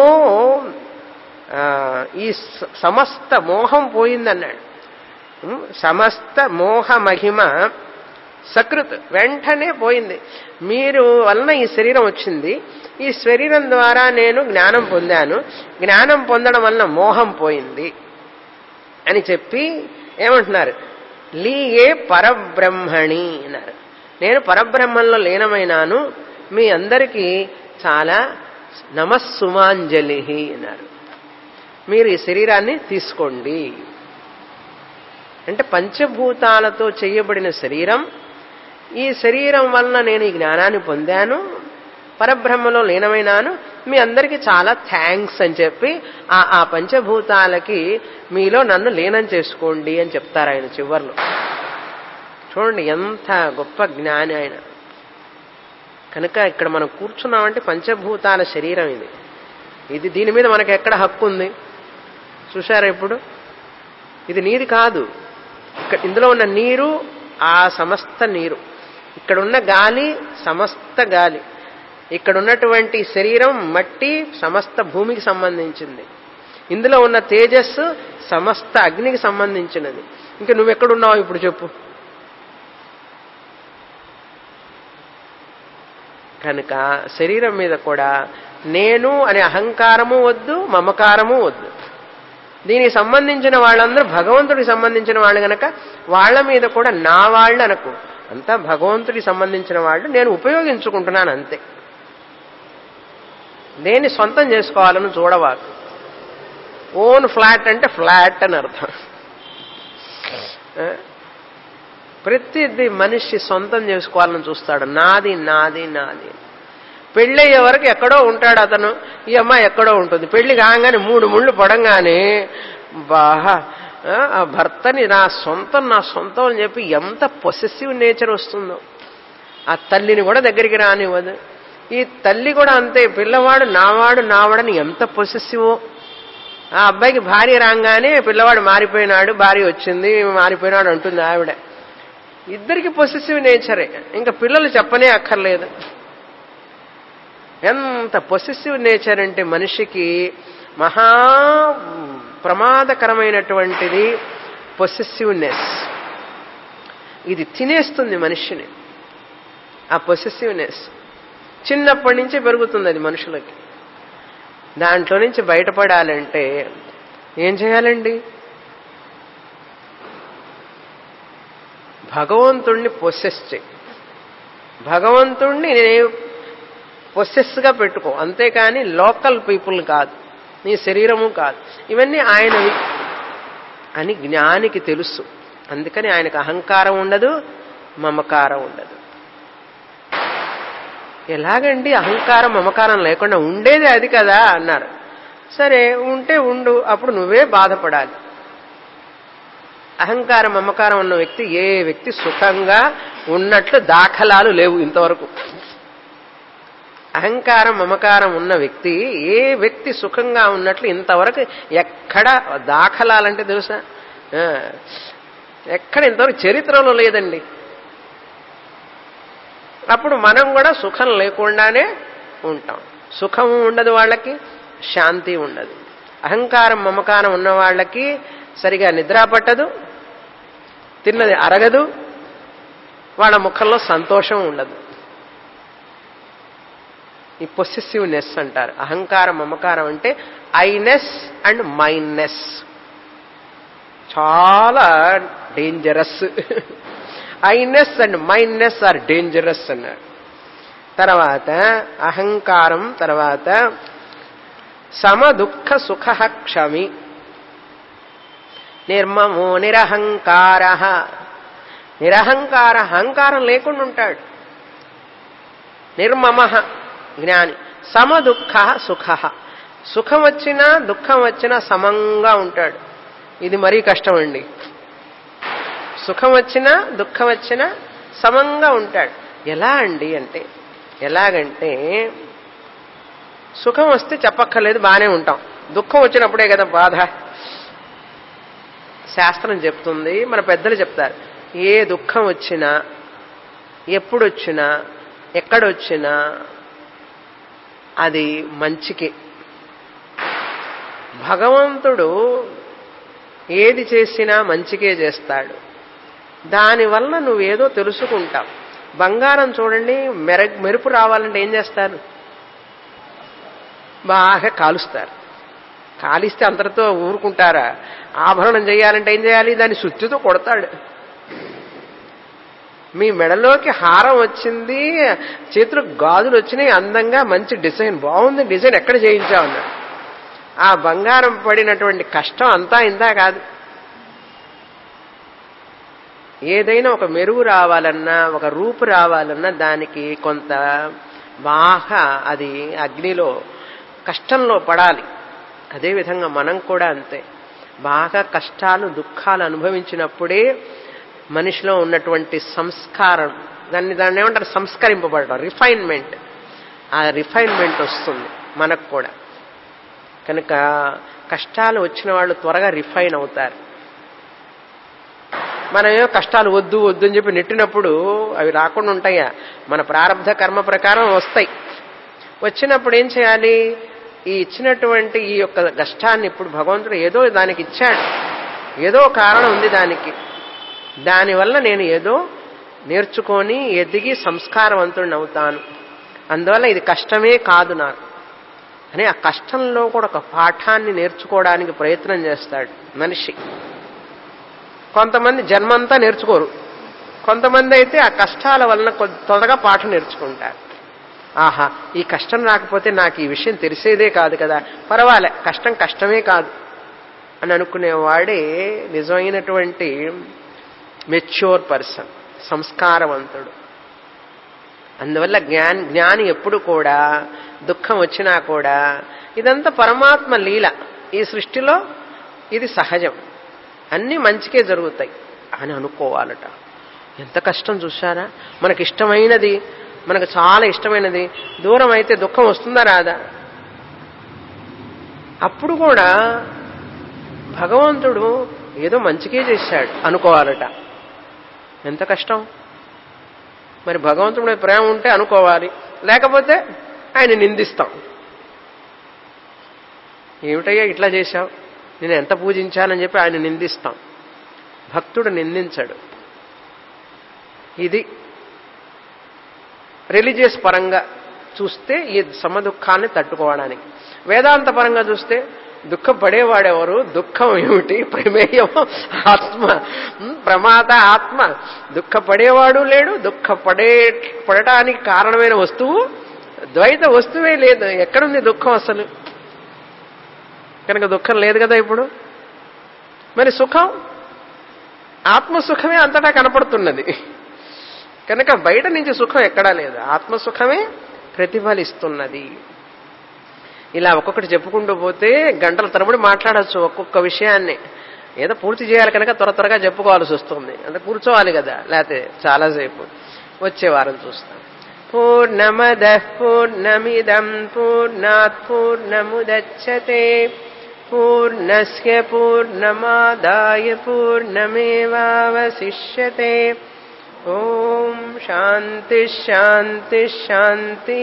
ఈ సమస్త మోహం పోయిందన్నాడు సమస్త మోహ మహిమ సకృత్ వెంటనే పోయింది మీరు వలన ఈ శరీరం వచ్చింది ఈ శరీరం ద్వారా నేను జ్ఞానం పొందాను జ్ఞానం పొందడం వలన మోహం పోయింది అని చెప్పి ఏమంటున్నారు లీయే పరబ్రహ్మణి అన్నారు నేను పరబ్రహ్మంలో లీనమైనాను మీ అందరికీ చాలా నమస్సుమాంజలి అన్నారు మీరు ఈ శరీరాన్ని తీసుకోండి అంటే పంచభూతాలతో చేయబడిన శరీరం ఈ శరీరం వలన నేను ఈ జ్ఞానాన్ని పొందాను పరబ్రహ్మలో లీనమైనాను మీ అందరికీ చాలా థ్యాంక్స్ అని చెప్పి ఆ ఆ పంచభూతాలకి మీలో నన్ను లీనం చేసుకోండి అని చెప్తారు ఆయన చివర్లో చూడండి ఎంత గొప్ప జ్ఞాని ఆయన కనుక ఇక్కడ మనం కూర్చున్నామంటే పంచభూతాల శరీరం ఇది ఇది దీని మీద మనకు ఎక్కడ హక్కు ఉంది చూశారా ఇప్పుడు ఇది నీది కాదు ఇక్కడ ఇందులో ఉన్న నీరు ఆ సమస్త నీరు ఇక్కడ ఉన్న గాలి సమస్త గాలి ఇక్కడ ఉన్నటువంటి శరీరం మట్టి సమస్త భూమికి సంబంధించింది ఇందులో ఉన్న తేజస్సు సమస్త అగ్నికి సంబంధించినది ఇంకా నువ్వెక్కడున్నావు ఇప్పుడు చెప్పు కనుక శరీరం మీద కూడా నేను అనే అహంకారము వద్దు మమకారము వద్దు దీనికి సంబంధించిన వాళ్ళందరూ భగవంతుడికి సంబంధించిన వాళ్ళు గనక వాళ్ళ మీద కూడా నా వాళ్ళు అనకు అంతా భగవంతుడికి సంబంధించిన వాళ్ళు నేను ఉపయోగించుకుంటున్నాను అంతే దేన్ని సొంతం చేసుకోవాలని చూడవాకు ఓన్ ఫ్లాట్ అంటే ఫ్లాట్ అని అర్థం ప్రతిదీ మనిషి సొంతం చేసుకోవాలని చూస్తాడు నాది నాది నాది పెళ్ళయ్యే వరకు ఎక్కడో ఉంటాడు అతను ఈ అమ్మాయి ఎక్కడో ఉంటుంది పెళ్లి కాగానే మూడు ముళ్ళు పడంగానే బాహా ఆ, ఆ భర్తని నా సొంతం నా సొంతం అని చెప్పి ఎంత పొసెసివ్ నేచర్ వస్తుందో ఆ తల్లిని కూడా దగ్గరికి రానివ్వదు ఈ తల్లి కూడా అంతే పిల్లవాడు నావాడు నావాడని ఎంత పొసెసివో ఆ అబ్బాయికి భార్య రాగానే పిల్లవాడు మారిపోయినాడు భార్య వచ్చింది మారిపోయినాడు అంటుంది ఆవిడ ఇద్దరికి పొసెసివ్ నేచరే ఇంకా పిల్లలు చెప్పనే అక్కర్లేదు ఎంత పొసెసివ్ నేచర్ అంటే మనిషికి మహా ప్రమాదకరమైనటువంటిది పొసెసివ్నెస్ ఇది తినేస్తుంది మనిషిని ఆ పొసెసివ్నెస్ చిన్నప్పటి నుంచి పెరుగుతుంది అది మనుషులకి దాంట్లో నుంచి బయటపడాలంటే ఏం చేయాలండి భగవంతుణ్ణి పొసెస్ చేయి భగవంతుణ్ణి పొసెస్గా పెట్టుకో అంతేకాని లోకల్ పీపుల్ కాదు నీ శరీరము కాదు ఇవన్నీ ఆయనవి అని జ్ఞానికి తెలుసు అందుకని ఆయనకు అహంకారం ఉండదు మమకారం ఉండదు ఎలాగండి అహంకారం మమకారం లేకుండా ఉండేది అది కదా అన్నారు సరే ఉంటే ఉండు అప్పుడు నువ్వే బాధపడాలి అహంకారం మమకారం ఉన్న వ్యక్తి ఏ వ్యక్తి సుఖంగా ఉన్నట్లు దాఖలాలు లేవు ఇంతవరకు అహంకారం మమకారం ఉన్న వ్యక్తి ఏ వ్యక్తి సుఖంగా ఉన్నట్లు ఇంతవరకు ఎక్కడ దాఖలాలంటే తెలుసా ఆ, ఎక్కడ ఇంతవరకు చరిత్రలో లేదండి అప్పుడు మనం కూడా సుఖం లేకుండానే ఉంటాం సుఖం ఉండదు వాళ్ళకి శాంతి ఉండదు అహంకారం మమకారం ఉన్న వాళ్ళకి సరిగా నిద్ర పట్టదు తిన్నది అరగదు వాళ్ళ ముఖంలో సంతోషం ఉండదు ఈ పొసెసివ్నెస్ అంటారు అహంకారం మమకారం అంటే ఐనెస్ అండ్ మైన్నెస్ చాలా dangerous Iness and mineness are dangerous అన్నారు తర్వాత అహంకారం తర్వాత సమ దుఃఖ సుఖ క్షమి నిర్మమో నిరహంకార నిరహంకార అహంకారం లేకుండా ఉంటాడు నిర్మమ జ్ఞాని సమ దుఃఖ సుఖ సుఖం వచ్చినా దుఃఖం వచ్చినా సమంగా ఉంటాడు ఇది మరీ కష్టం అండి సుఖం వచ్చినా దుఃఖం వచ్చినా సమంగా ఉంటాడు ఎలా అండి అంటే ఎలాగంటే సుఖం వస్తే చెప్పక్కర్లేదు బాగానే ఉంటాం దుఃఖం వచ్చినప్పుడే కదా బాధ శాస్త్రం చెప్తుంది మన పెద్దలు చెప్తారు ఏ దుఃఖం వచ్చినా ఎప్పుడు వచ్చినా ఎక్కడొచ్చినా అది మంచికి భగవంతుడు ఏది చేసినా మంచికే చేస్తాడు దానివల్ల నువ్వేదో తెలుసుకుంటావు బంగారం చూడండి మెర మెరుపు రావాలంటే ఏం చేస్తారు బాగా కాలుస్తారు కాలిస్తే అంతటితో ఊరుకుంటారా ఆభరణం చేయాలంటే ఏం చేయాలి దాన్ని సుత్తితో కొడతాడు మీ మెడలోకి హారం వచ్చింది చేతులకు గాజులు వచ్చినాయి అందంగా మంచి డిజైన్ బాగుంది డిజైన్ ఎక్కడ చేయించామన్నాడు ఆ బంగారం పడినటువంటి కష్టం అంతా ఇందా కాదు ఏదైనా ఒక మెరుగు రావాలన్నా ఒక రూపు రావాలన్నా దానికి కొంత బాగా అది అగ్నిలో కష్టంలో పడాలి అదేవిధంగా మనం కూడా అంతే బాగా కష్టాలు దుఃఖాలు అనుభవించినప్పుడే మనిషిలో ఉన్నటువంటి సంస్కారం దాన్ని దాన్ని ఏమంటారు సంస్కరింపబడటం రిఫైన్మెంట్ ఆ రిఫైన్మెంట్ వస్తుంది మనకు కూడా కనుక కష్టాలు వచ్చిన వాళ్ళు త్వరగా రిఫైన్ అవుతారు మనమేమో కష్టాలు వద్దు వద్దు అని చెప్పి నెట్టినప్పుడు అవి రాకుండా ఉంటాయా మన ప్రారంధ కర్మ ప్రకారం వస్తాయి వచ్చినప్పుడు ఏం చేయాలి ఈ ఇచ్చినటువంటి ఈ యొక్క కష్టాన్ని ఇప్పుడు భగవంతుడు ఏదో దానికి ఇచ్చాడు ఏదో కారణం ఉంది దానికి దానివల్ల నేను ఏదో నేర్చుకొని ఎదిగి సంస్కారవంతుడిని అవుతాను అందువల్ల ఇది కష్టమే కాదు నాకు అని ఆ కష్టంలో కూడా ఒక పాఠాన్ని నేర్చుకోవడానికి ప్రయత్నం చేస్తాడు మనిషి కొంతమంది జన్మంతా నేర్చుకోరు కొంతమంది అయితే ఆ కష్టాల వలన కొ- త్వరగా పాఠం నేర్చుకుంటారు ఆహా ఈ కష్టం రాకపోతే నాకు ఈ విషయం తెలిసేదే కాదు కదా పర్వాలే కష్టం కష్టమే కాదు అని అనుకునేవాడే నిజమైనటువంటి మెచ్యూర్ పర్సన్ సంస్కారవంతుడు అందువల్ల జ్ఞాని జ్ఞాని ఎప్పుడు కూడా దుఃఖం వచ్చినా కూడా ఇదంతా పరమాత్మ లీల ఈ సృష్టిలో ఇది సహజం అన్నీ మంచికే జరుగుతాయి అని అనుకోవాలట ఎంత కష్టం చూసారా మనకి ఇష్టమైనది మనకు చాలా ఇష్టమైనది దూరం అయితే దుఃఖం వస్తుందా రాదా అప్పుడు కూడా భగవంతుడు ఏదో మంచికే చేశాడు అనుకోవాలట ఎంత కష్టం మరి భగవంతుడి మీద ప్రేమ ఉంటే అనుకోవాలి లేకపోతే ఆయన నిందిస్తాం ఏమిటయ్యా ఇట్లా చేశావు నేను ఎంత పూజించానని చెప్పి ఆయన నిందిస్తాం భక్తుడు నిందించడు ఇది రిలీజియస్ పరంగా చూస్తే ఈ సమదుఖాన్ని తట్టుకోవడానికి వేదాంత పరంగా చూస్తే దుఃఖపడేవాడెవరు దుఃఖం ఏమిటి ప్రమేయం ఆత్మ ఉమ్, ప్రమాత ఆత్మ దుఃఖపడేవాడు లేడు దుఃఖపడే పడటానికి కారణమైన వస్తువు ద్వైత వస్తువే లేదు ఎక్కడుంది దుఃఖం అసలు కనుక దుఃఖం లేదు కదా ఇప్పుడు మరి సుఖం ఆత్మసుఖమే అంతటా కనపడుతున్నది కనుక బయట నుంచి సుఖం ఎక్కడా లేదు ఆత్మసుఖమే ప్రతిఫలిస్తున్నది ఇలా ఒక్కొక్కటి చెప్పుకుంటూ పోతే గంటల తరబడి మాట్లాడచ్చు ఒక్కొక్క విషయాన్ని ఏదో పూర్తి చేయాలి కనుక త్వర త్వరగా చెప్పుకోవాల్సి వస్తుంది అంటే కూర్చోవాలి కదా లేకపోతే చాలాసేపు వచ్చే వారం చూస్తాం పూర్ణమద పూర్ణమిదం పూర్ణాత్ పూర్ణముదచ్చతే పూర్ణస్య పూర్ణమాదాయ పూర్ణమేవావశిష్యతే ఓం శాంతి శాంతి శాంతి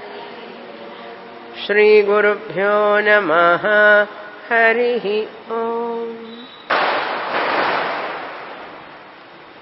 श्रीगुरुभ्यो नमः हरिः ओम्